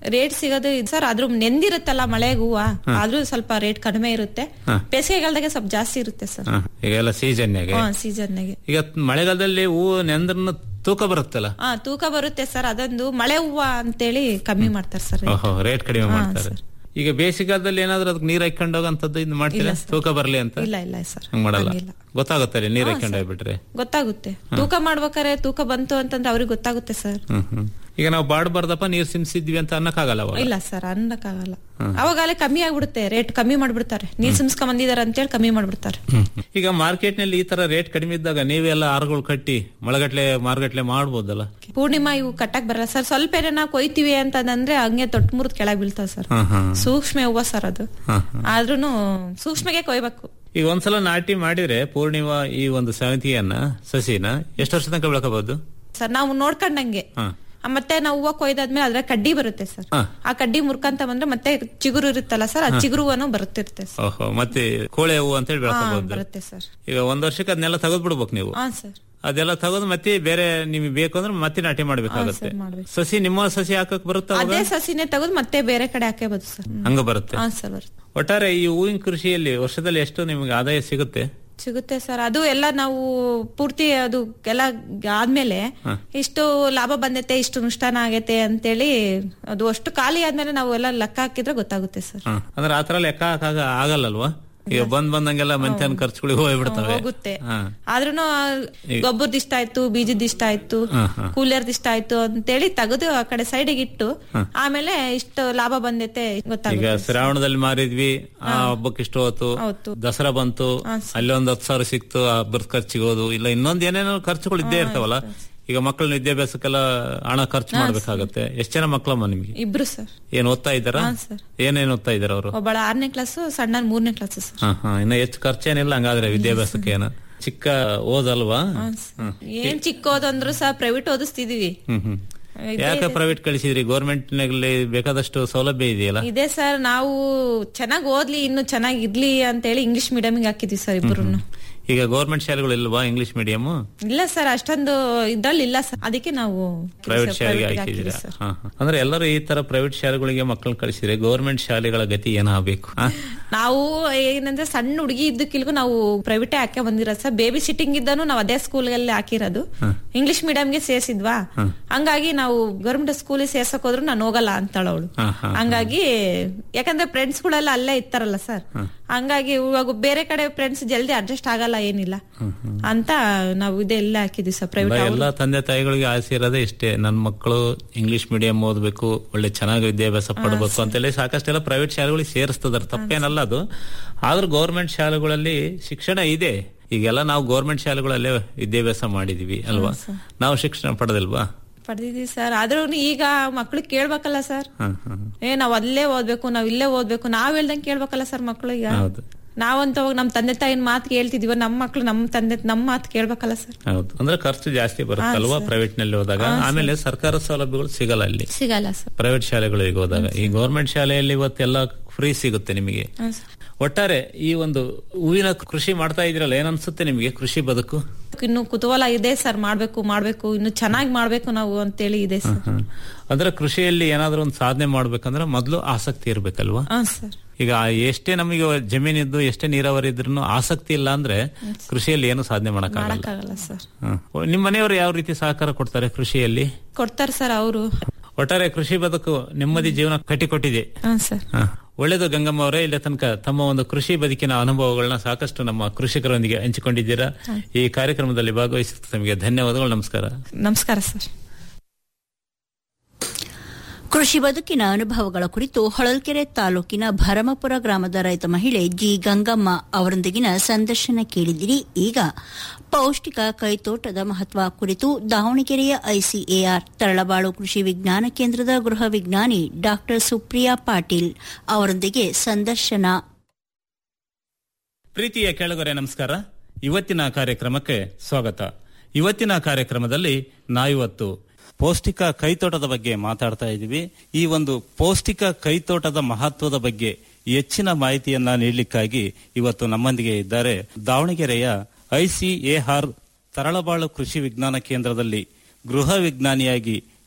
Q: ರೇಟ್ ಸಿಗೋದು ಸರ್ ಆದ್ರೂ ನೆಂದಿರುತ್ತಲ್ಲ ಮಳೆಗೆ ಹೂವ ಆದ್ರೂ ಸ್ವಲ್ಪ ರೇಟ್ ಕಡಿಮೆ ಇರುತ್ತೆ
P: ಹಾ.
Q: ಬೇಸಿಗೆಗಾಲದಾಗೆ ಸ್ವಲ್ಪ ಜಾಸ್ತಿ ಇರುತ್ತೆ ಸರ್
P: ಹ, ಈಗ ಎಲ್ಲ ಸೀಸನ್ಯಾಗೆ
Q: ಹಾ ಸೀಸನ್ನಾಗೆ
P: ಈಗ ಮಳೆಗಾಲದಲ್ಲಿ ಹೂವು ನೆಂದ್ರನ್ನ ತೂಕ ಬರುತ್ತಲ್ಲ
Q: ಹಾ ತೂಕ ಬರುತ್ತೆ ಸರ್ ಅದೊಂದು ಮಳೆ ಹೂವ ಅಂತೇಳಿ ಕಮ್ಮಿ ಮಾಡ್ತಾರೆ ಸರ್
P: ಓಹೋ ರೇಟ್ ಕಡಿಮೆ
Q: ಹಾ,
P: ಮಾಡ್ತಾರೆ ಈಗ ಬೇಸಿಗೆಗಾಲದಲ್ಲಿ ಏನಾದ್ರೂ ಅದಕ್ಕೆ ನೀರ್ ಹಾಕೊಂಡು ಹೋಗಂತದ್ದು ಇದು ಮಾಡ್ತೀರಾ
Q: ಇಲ್ಲ ಸರ್.
P: ತೂಕ ಬರ್ಲಿ ಅಂತ
Q: ಇಲ್ಲ ಇಲ್ಲ ಸರ್
P: ಹಂಗ್ ಮಾಡಲ್ಲ
Q: ಹಂಗಿಲ್ಲ.
P: ಗೊತ್ತಾಗುತ್ತಲ್ಲ ನೀರ್
Q: ಹಾ,
P: ಹಾಕೊಂಡು
Q: ಸರ್.
P: ಹೋಗ್ಬಿಟ್ರೆ
Q: ಗೊತ್ತಾಗುತ್ತೆ ತೂಕ ಮಾಡ್ಬೇಕಾರೆ ತೂಕ ಬಂತು ಅಂತಂದ್ರೆ ಅವ್ರಿಗೆ ಗೊತ್ತಾಗುತ್ತೆ ಸರ್
P: ಹ್ಮ್ ಹ್ಮ್ ಈಗ ನಾವು ಬಾಡ್ಬಾರ್ದಪ್ಪ ನೀರ್ ಸಿಮ್ಸಿದ್ವಿ ಅಂತ ಅನ್ನಕ್ಕಾಗಲ್ಲ ಅವಾಗ
Q: ಇಲ್ಲ ಸರ್ ಅನ್ನಕ್ಕಾಗಲ್ಲ
P: ಹ್ಮ್.
Q: ಅವಾಗಲೇ ಕಮ್ಮಿ ಆಗ್ಬಿಡುತ್ತೆ ರೇಟ್ ಕಮ್ಮಿ ಮಾಡ್ಬಿಡ್ತಾರೆ ನೀರ್ ಸಿಮ್ಸ್ಕೊಂಡ್ ಬಂದಿದಾರೆ ಅಂತೇಳಿ ಕಮ್ಮಿ ಮಾಡ್ಬಿಡ್ತಾರೆ
P: ಈಗ ಮಾರ್ಕೆಟ್ ನಲ್ಲಿ ಈ ತರ ರೇಟ್ ಕಡಿಮೆ ಇದ್ದಾಗ ನೀವೆಲ್ಲ ಆರುಗಳು ಕಟ್ಟಿ ಮಳಗಟ್ಲೆ ಮಾರ್ಗಟ್ಲೆ ಮಾಡ್ಬೋದಲ್ಲ
Q: ಪೂರ್ಣಿಮಾ ಇವು ಕಟ್ಟಕ್ ಬರಲ್ಲ ಸರ್ ಸ್ವಲ್ಪ ಏನೇ ನಾವು ಕೊಯ್ತೀವಿ ಅಂತಂದ್ರೆ ಹಂಗೆ ತೊಟ್ ಮುರಿದ್ ಕೆಳಗ್ ಬೀಳ್ತಾವ ಸರ್
P: ಹ್ಮ್ ಹ್ಮ್
Q: ಸೂಕ್ಷ್ಮ ಹೂವ ಸರ್ ಅದು
P: ಹ್ಮ್ ಹ್ಮ್.
Q: ಆದ್ರೂನು ಸೂಕ್ಷ್ಮಗೆ ಕೊಯ್ಬೇಕು
P: ಈಗ ಒಂದ್ಸಲ ನಾಟಿ ಮಾಡಿದ್ರೆ ಪೂರ್ಣಿಮಾ ಈ ಒಂದು ಸೇವಂತಿಗೆಯನ್ನ ಸಸಿನ ಎಷ್ಟು ವರ್ಷ ತನಕ ಬೆಳ್ಕೋಬಹುದು
Q: ಸರ್ ನಾವು ನೋಡ್ಕೊಂಡಂಗೆ
P: ಹಾ.
Q: ಆ, ಮತ್ತೆ ನಾವು ಹೂವ ಕೊಯ್ದಾದ್ಮೇಲೆ ಅದ್ರ ಕಡ್ಡಿ ಬರುತ್ತೆ ಸರ್
P: ಹಾ.
Q: ಆ ಕಡ್ಡಿ ಮುರ್ಕಂತ ಬಂದ್ರೆ ಮತ್ತೆ ಚಿಗುರು ಇರುತ್ತಲ್ಲ ಸರ್ ಆ
P: ಹಾ.
Q: ಚಿಗುರುವನ್ನು ಬರುತ್ತಿರುತ್ತೆ ಸರ್
P: ಓಹೋ ಮತ್ತೆ ಕೋಳೆ ಹೂವು ಅಂತ ಹೇಳಿ
Q: ಹಾ,
P: ಬೆಳ್ಕೋಬಹುದು
Q: ಬರುತ್ತೆ ಸರ್
P: ಈಗ ಒಂದ್ ವರ್ಷಕ್ಕೆ ಅದನ್ನೆಲ್ಲ ತೆಗೆದ್ ಬಿಡ್ಬೇಕು ನೀವು
Q: ಹಾ ಸರ್
P: ಅದೆಲ್ಲ ತಗೊಂಡ್ ಮತ್ತೆ ಬೇರೆ ನಿಮ್ಗೆ ಬೇಕು ಅಂದ್ರೆ ಮತ್ತೆ ನಾಟಿ ಮಾಡ್ಬೇಕಾಗತ್ತೆ
Q: ಹಾ, ಸರ್, ಮಾಡ್ಬೇಕು.
P: ಸಸಿ ನಿಮ್ಮ ಸಸಿ ಹಾಕಕ್ ಬರುತ್ತಾ ಅವಾಗ?
Q: ಅದೇ ಸಸಿನೇ ತೆಗೆದು ಮತ್ತೆ ಬೇರೆ ಕಡೆ ಹಾಕೇಬಹುದು ಸರ್
P: ಹಂಗ ಬರುತ್ತೆ
Q: ಹಾ ಸರ್ ಬರುತ್ತೆ
P: ಒಟ್ಟಾರೆ ಈ ಹೂವಿನ ಕೃಷಿಯಲ್ಲಿ ವರ್ಷದಲ್ಲಿ ಎಷ್ಟು ನಿಮ್ಗೆ ಆದಾಯ ಸಿಗುತ್ತೆ
Q: ಸಿಗುತ್ತೆ ಸರ್ ಅದು ಎಲ್ಲ ನಾವು ಪೂರ್ತಿ ಅದು ಎಲ್ಲ ಆದ್ಮೇಲೆ
P: ಹಾ.
Q: ಇಷ್ಟು ಲಾಭ ಬಂದೈತೆ ಇಷ್ಟು ನುಷ್ಟಾನ ಆಗೈತೆ ಅಂತೇಳಿ ಅದು ಅಷ್ಟು ಖಾಲಿ ಆದ್ಮೇಲೆ ನಾವು ಎಲ್ಲ ಲೆಕ್ಕ ಹಾಕಿದ್ರೆ ಗೊತ್ತಾಗುತ್ತೆ ಸರ್
P: ಹ. ಅಂದ್ರೆ ಆತರ ಲೆಕ್ಕ ಹಾಕಾಗ ಆಗಲ್ಲಲ್ವಾ ಈಗ ಬಂದ್ ಬಂದಂಗೆಲ್ಲ ಮಂತ್ಯನ್ ಖರ್ಚುಗಳಿಗೆ ಹೋಗ್ಬಿಡ್ತವೆ
Q: ಹೋಗುತ್ತೆ
P: ಹಾ.
Q: ಆದ್ರೂನು
P: ಈಗ-
Q: ಗೊಬ್ಬರದ ಇಷ್ಟ ಆಯ್ತು ಬೀಜದ ಇಷ್ಟ ಆಯ್ತು
P: ಹಾ, ಹಾ.
Q: ಕೂಲರ್ದ ಇಷ್ಟ ಆಯ್ತು ಅಂತೇಳಿ ತೆಗೆದು ಆ ಕಡೆ ಸೈಡಿಗೆ ಇಟ್ಟು
P: ಹಾ.
Q: ಆಮೇಲೆ ಇಷ್ಟು ಲಾಭ ಬಂದೈತೆ
P: ಈಗ
Q: ಗೊತ್ತಾಗುತ್ತೆ
P: ಶ್ರಾವಣದಲ್ಲಿ ಮಾರಿದ್ವಿ ಆ ಹಬ್ಬಕ್ಕೆ ಇಷ್ಟು ಹೊತ್ತು
Q: ಹೌದು.
P: ದಸರಾ ಬಂತು
Q: ಹಾ,
P: ಅಲ್ಲಿ ಒಂದ್ ಹತ್ತು ಸಾವಿರ ಸಿಕ್ತು ಆ ಹಬ್ಬದ ಖರ್ಚಿಗೆ ಹೋದು ಇಲ್ಲ ಇನ್ನೊಂದ್ ಏನೇನೋ ಖರ್ಚುಗಳು ಇದ್ದೇ ಇರ್ತಾವಲ್ಲ ಈಗ ಮಕ್ಕಳ ವಿದ್ಯಾಭ್ಯಾಸಕ್ಕೆಲ್ಲ ಹಣ ಖರ್ಚು ಮಾಡ್ಬೇಕಾಗತ್ತೆ ಎಷ್ಟ್ ಜನ ಮಕ್ಕಳಮ್ಮ ನಿಮ್ಗೆ
Q: ಇಬ್ರು ಸರ್
P: ಏನ್ ಓದ್ತಾ ಇದ್ದಾರಾ
Q: ಹಾ, ಸರ್.
P: ಏನೇನ್ ಓದ್ತಾ ಇದಾರ ಅವರು
Q: ಒಬ್ಬಳ ಆರನೇ ಕ್ಲಾಸ್ ಸಣ್ಣ ಮೂರನೇ ಕ್ಲಾಸ್ ಸರ್
P: ಹಾ ಹಾ ಇನ್ನ ಹೆಚ್ಚು ಖರ್ಚೇನಿಲ್ಲ ಹಂಗಾದ್ರೆ ವಿದ್ಯಾಭ್ಯಾಸಕ್ಕೆ ಏನ ಚಿಕ್ಕ ಓದಲ್ವಾ ಹ್ಮ್.
Q: ಏನ್ ಚಿಕ್ಕ ಓದಂದ್ರು ಸಹ ಪ್ರೈವೇಟ್ ಓದಿಸ್ತಿದೀವಿ
P: ಹ್ಮ್ ಹ್ಮ್
Q: ಇದೇ
P: ಯಾಕೆ
Q: ಇದೆ.
P: ಪ್ರೈವೇಟ್ ಕಳಿಸಿದ್ರಿ ಗೌರ್ಮೆಂಟ್ ನಲ್ಲಿ ಬೇಕಾದಷ್ಟು ಸೌಲಭ್ಯ ಇದೆಯಲ್ಲ
Q: ಇದೆ ಸರ್ ನಾವು ಚೆನ್ನಾಗ್ ಓದ್ಲಿ ಇನ್ನು ಚೆನ್ನಾಗ್ ಇರ್ಲಿ ಅಂತೇಳಿ ಇಂಗ್ಲಿಷ್ ಮೀಡಿಯಂ ಹಾಕಿದ್ವಿ ಸರ್ ಇಬ್ರು
P: ಈಗ ಗೌರ್ಮೆಂಟ್ ಶಾಲೆಗಳು ಇಲ್ವಾ ಇಂಗ್ಲಿಷ್ ಮೀಡಿಯಂ
Q: ಇಲ್ಲ ಸರ್ ಅಷ್ಟೊಂದು ಇದ್ರಲ್ಲಿ ಇಲ್ಲ ಸರ್ ಅದಕ್ಕೆ ನಾವು
P: ಪ್ರೈವೇಟ್ ಶಾಲೆಗೆ
Q: private ಗೆ
P: ಹಾಕಿದ್ದೀರಾ
Q: ಹಾಕಿದ್ವಿ ಸರ್.
P: ಹಾ, ಹಾ. ಅಂದ್ರೆ ಎಲ್ಲರೂ ಈ ತರ ಪ್ರೈವೇಟ್ ಶಾಲೆಗಳಿಗೆ ಮಕ್ಕಳನ್ನ ಕಳಿಸಿದ್ರೆ ಗೌರ್ಮೆಂಟ್ ಶಾಲೆಗಳ ಗತಿ ಏನಾಗಬೇಕು
Q: ನಾವು ಏನಂದ್ರೆ ಸಣ್ಣ ಹುಡುಗಿ ಇದ್ದಕ್ಕಿಲ್ಗೂ ನಾವು ಪ್ರೈವೇಟೇ ಹಾಕಿ ಬಂದಿರೋದು ಸರ್ ಬೇಬಿ ಸಿಟ್ಟಿಂಗ್ ಇದ್ದಾನು ನಾವು ಅದೇ ಸ್ಕೂಲ್ಗಳಲ್ಲಿ ಹಾಕಿರೋದು ಇಂಗ್ಲಿಷ್ ಮೀಡಿಯಂಗೆ ಸೇರ್ಸಿದ್ವಾ ಹಂಗಾಗಿ ನಾವು ಗೌರ್ಮೆಂಟ್ ಸ್ಕೂಲಿಗೆ ಸೇರ್ಸಕ್ ಹೋದ್ರು ನಾನು ಹೋಗಲ್ಲ ಅಂತಾಳ ಅವಳು ಹಂಗಾಗಿ ಯಾಕಂದ್ರೆ ಫ್ರೆಂಡ್ಸ್ ಗಳೆಲ್ಲ ಅಲ್ಲೇ ಇರ್ತಾರಲ್ಲ ಸರ್ ಹಂಗಾಗಿ ಇವಾಗ ಬೇರೆ ಕಡೆ ಫ್ರೆಂಡ್ಸ್ ಜಲ್ದಿ ಅಡ್ಜಸ್ಟ್ ಆಗಲ್ಲ ಏನಿಲ್ಲ ಅಂತ ನಾವು ಇದೆಲ್ಲ ಹಾಕಿದ್ವಿ ಸರ್ ಪ್ರೈವೇಟ್
P: ಎಲ್ಲ ತಂದೆ ತಾಯಿಗಳಿಗೆ ಆಸೆ ಇರೋದೇ ಇಷ್ಟೇ ನನ್ನ ಮಕ್ಕಳು ಇಂಗ್ಲಿಷ್ ಮೀಡಿಯಂ ಓದ್ಬೇಕು ಒಳ್ಳೆ ಚೆನ್ನಾಗಿ ವಿದ್ಯಾಭ್ಯಾಸ ಪಡಬೇಕು ಅಂತೇಳಿ ಸಾಕಷ್ಟೆಲ್ಲ ಪ್ರೈವೇಟ್ ಶಾಲೆಗಳಿಗೆ ಸೇರಿಸ್ತದಾರೆ ತಪ್ಪೇನಲ್ಲ ಅದು ಆದ್ರೂ ಗೌರ್ಮೆಂಟ್ ಶಾಲೆಗಳಲ್ಲಿ ಶಿಕ್ಷಣ ಇದೆ ಈಗೆಲ್ಲ ನಾವು ಗೌರ್ಮೆಂಟ್ ಶಾಲೆಗಳಲ್ಲೇ ವಿದ್ಯಾಭ್ಯಾಸ ಮಾಡಿದೀವಿ ಅಲ್ವಾ ನಾವು ಶಿಕ್ಷಣ ಪಡೆದಿಲ್ವಾ
Q: ಪಡೆದಿದ್ವಿ ಸರ್ ಆದ್ರೂ ಈಗ ಮಕ್ಳು ಕೇಳ್ಬೇಕಲ್ಲ ಸರ್
P: ಹ್ಮ್ ಹ್ಮ್
Q: ಏ ನಾವ್ ಅಲ್ಲೇ ಓದ್ಬೇಕು ನಾವ್ ಇಲ್ಲೇ ಓದ್ಬೇಕು ನಾವ್ ಹೇಳ್ದಂಗ್ ಕೇಳ್ಬೇಕಲ್ಲ ಸರ್ ಮಕ್ಳು ಈಗ
P: ಹೌದು
Q: ನಾವಂತ ಹೋಗಿ ನಮ್ ತಂದೆ ತಾಯಿನ ಮಾತು ಕೇಳ್ತಿದೀವ ನಮ್ ಮಕ್ಳು ನಮ್ ತಂದೆ ನಮ್ ಮಾತು ಕೇಳ್ಬೇಕಲ್ಲ ಸರ್
P: ಹೌದು ಅಂದ್ರೆ ಖರ್ಚು ಜಾಸ್ತಿ ಬರುತ್ತಲ್ವಾ ಪ್ರೈವೇಟ್ ನಲ್ಲಿ ಹೋದಾಗ ಆಮೇಲೆ ಸರ್ಕಾರ ಸೌಲಭ್ಯಗಳು ಸಿಗಲ್ಲ ಅಲ್ಲಿ
Q: ಸಿಗಲ್ಲ ಸರ್
P: ಪ್ರೈವೇಟ್ ಶಾಲೆಗಳಿಗೆ ಹೋದಾಗ ಈ ಗೌರ್ಮೆಂಟ್ ಶಾಲೆಯಲ್ಲಿ ಇವತ್ತೆಲ್ಲ ಫ್ರೀ ಸಿಗುತ್ತೆ ನಿಮಗೆ ಒಟ್ಟಾರೆ ಈ ಒಂದು ಹೂವಿನ ಕೃಷಿ ಮಾಡ್ತಾ ಇದ್ರಲ್ಲ ಏನನ್ಸುತ್ತೆ ನಿಮಗೆ ಕೃಷಿ ಬದುಕು
Q: ಇನ್ನು ಕುತೂಹಲ ಇದೆ ಸರ್ ಮಾಡ್ಬೇಕು ಮಾಡ್ಬೇಕು ಇನ್ನು ಚೆನ್ನಾಗಿ ಮಾಡ್ಬೇಕು ನಾವು ಅಂತೇಳಿ ಇದೆ ಸರ್
P: ಹ್ಮ್. ಅಂದ್ರೆ ಕೃಷಿಯಲ್ಲಿ ಏನಾದ್ರೂ ಒಂದು ಸಾಧನೆ ಮಾಡ್ಬೇಕಂದ್ರೆ ಮೊದಲು ಆಸಕ್ತಿ ಇರ್ಬೇಕಲ್ವಾ
Q: ಹಾ ಸರ್
P: ಈಗ ಎಷ್ಟೇ ನಮಗೆ ಜಮೀನಿದ್ದು ಎಷ್ಟೇ ನೀರಾವರಿ ಇದ್ರೂ ಆಸಕ್ತಿ ಇಲ್ಲ ಅಂದ್ರೆ ಕೃಷಿಯಲ್ಲಿ ಏನು ಸಾಧನೆ ಮಾಡಕ್ಕಾಗಲ್ಲ
Q: ಮಾಡಕ್ಕಾಗಲ್ಲ ಸರ್
P: ಹ್ಮ್. ನಿಮ್ಮ ಮನೆಯವರು ಯಾವ ರೀತಿ ಸಹಕಾರ ಕೊಡ್ತಾರೆ ಕೃಷಿಯಲ್ಲಿ
Q: ಕೊಡ್ತಾರ ಸರ್ ಅವರು
P: ಒಟ್ಟಾರೆ ಕೃಷಿ ಬದುಕು ನೆಮ್ಮದಿ ಜೀವನ ಕಟ್ಟಿಕೊಟ್ಟಿದೆ
Q: ಹಾ ಸರ್
P: ಹ. ಒಳ್ಳೇದು ಗಂಗಮ್ಮ ಅವರೇ ಇಲ್ಲಿ ತನಕ ತಮ್ಮ ಒಂದು ಕೃಷಿ ಬದುಕಿನ ಅನುಭವಗಳನ್ನ ಸಾಕಷ್ಟು ನಮ್ಮ ಕೃಷಿಕರೊಂದಿಗೆ ಹಂಚಿಕೊಂಡಿದ್ದೀರಾ ಈ ಕಾರ್ಯಕ್ರಮದಲ್ಲಿ ಭಾಗವಹಿಸಿದ ತಮಗೆ ಧನ್ಯವಾದಗಳು ನಮಸ್ಕಾರ
Q: ನಮಸ್ಕಾರ ಸರ್
G: ಕೃಷಿ ಬದುಕಿನ ಅನುಭವಗಳ ಕುರಿತು ಹೊಳಲ್ಕೆರೆ ತಾಲೂಕಿನ ಭರಮಪುರ ಗ್ರಾಮದ ರೈತ ಮಹಿಳೆ ಜಿ ಗಂಗಮ್ಮ ಅವರೊಂದಿಗಿನ ಸಂದರ್ಶನ ಕೇಳಿದಿರಿ ಈಗ ಪೌಷ್ಟಿಕ ಕೈತೋಟದ ಮಹತ್ವ ಕುರಿತು ದಾವಣಗೆರೆಯ ಐಸಿಎಆರ್ ತರಳಬಾಳು ಕೃಷಿ ವಿಜ್ಞಾನ ಕೇಂದ್ರದ ಗೃಹ ವಿಜ್ಞಾನಿ ಡಾ ಸುಪ್ರಿಯಾ ಪಾಟೀಲ್ ಅವರೊಂದಿಗೆ ಸಂದರ್ಶನ
P: ಪ್ರೀತಿಯ ಕೆಳಗರೆ ನಮಸ್ಕಾರ ಇವತ್ತಿನ ಕಾರ್ಯಕ್ರಮಕ್ಕೆ ಸ್ವಾಗತ ಇವತ್ತಿನ ಕಾರ್ಯಕ್ರಮದಲ್ಲಿ ನಾವಿವತ್ತು ಪೌಷ್ಟಿಕ ಕೈತೋಟದ ಬಗ್ಗೆ ಮಾತಾಡ್ತಾ ಇದ್ದೀವಿ ಈ ಒಂದು ಪೌಷ್ಟಿಕ ಕೈತೋಟದ ಮಹತ್ವದ ಬಗ್ಗೆ ಹೆಚ್ಚಿನ ಮಾಹಿತಿಯನ್ನ ನೀಡಲಿಕ್ಕಾಗಿ ಇವತ್ತು ನಮ್ಮೊಂದಿಗೆ ಇದ್ದಾರೆ ದಾವಣಗೆರೆಯ ಐಸಿಎಆರ್ ತರಳಬಾಳು ಕೃಷಿ ವಿಜ್ಞಾನ ಕೇಂದ್ರದಲ್ಲಿ ಗೃಹ ವಿಜ್ಞಾನಿಯಾಗಿ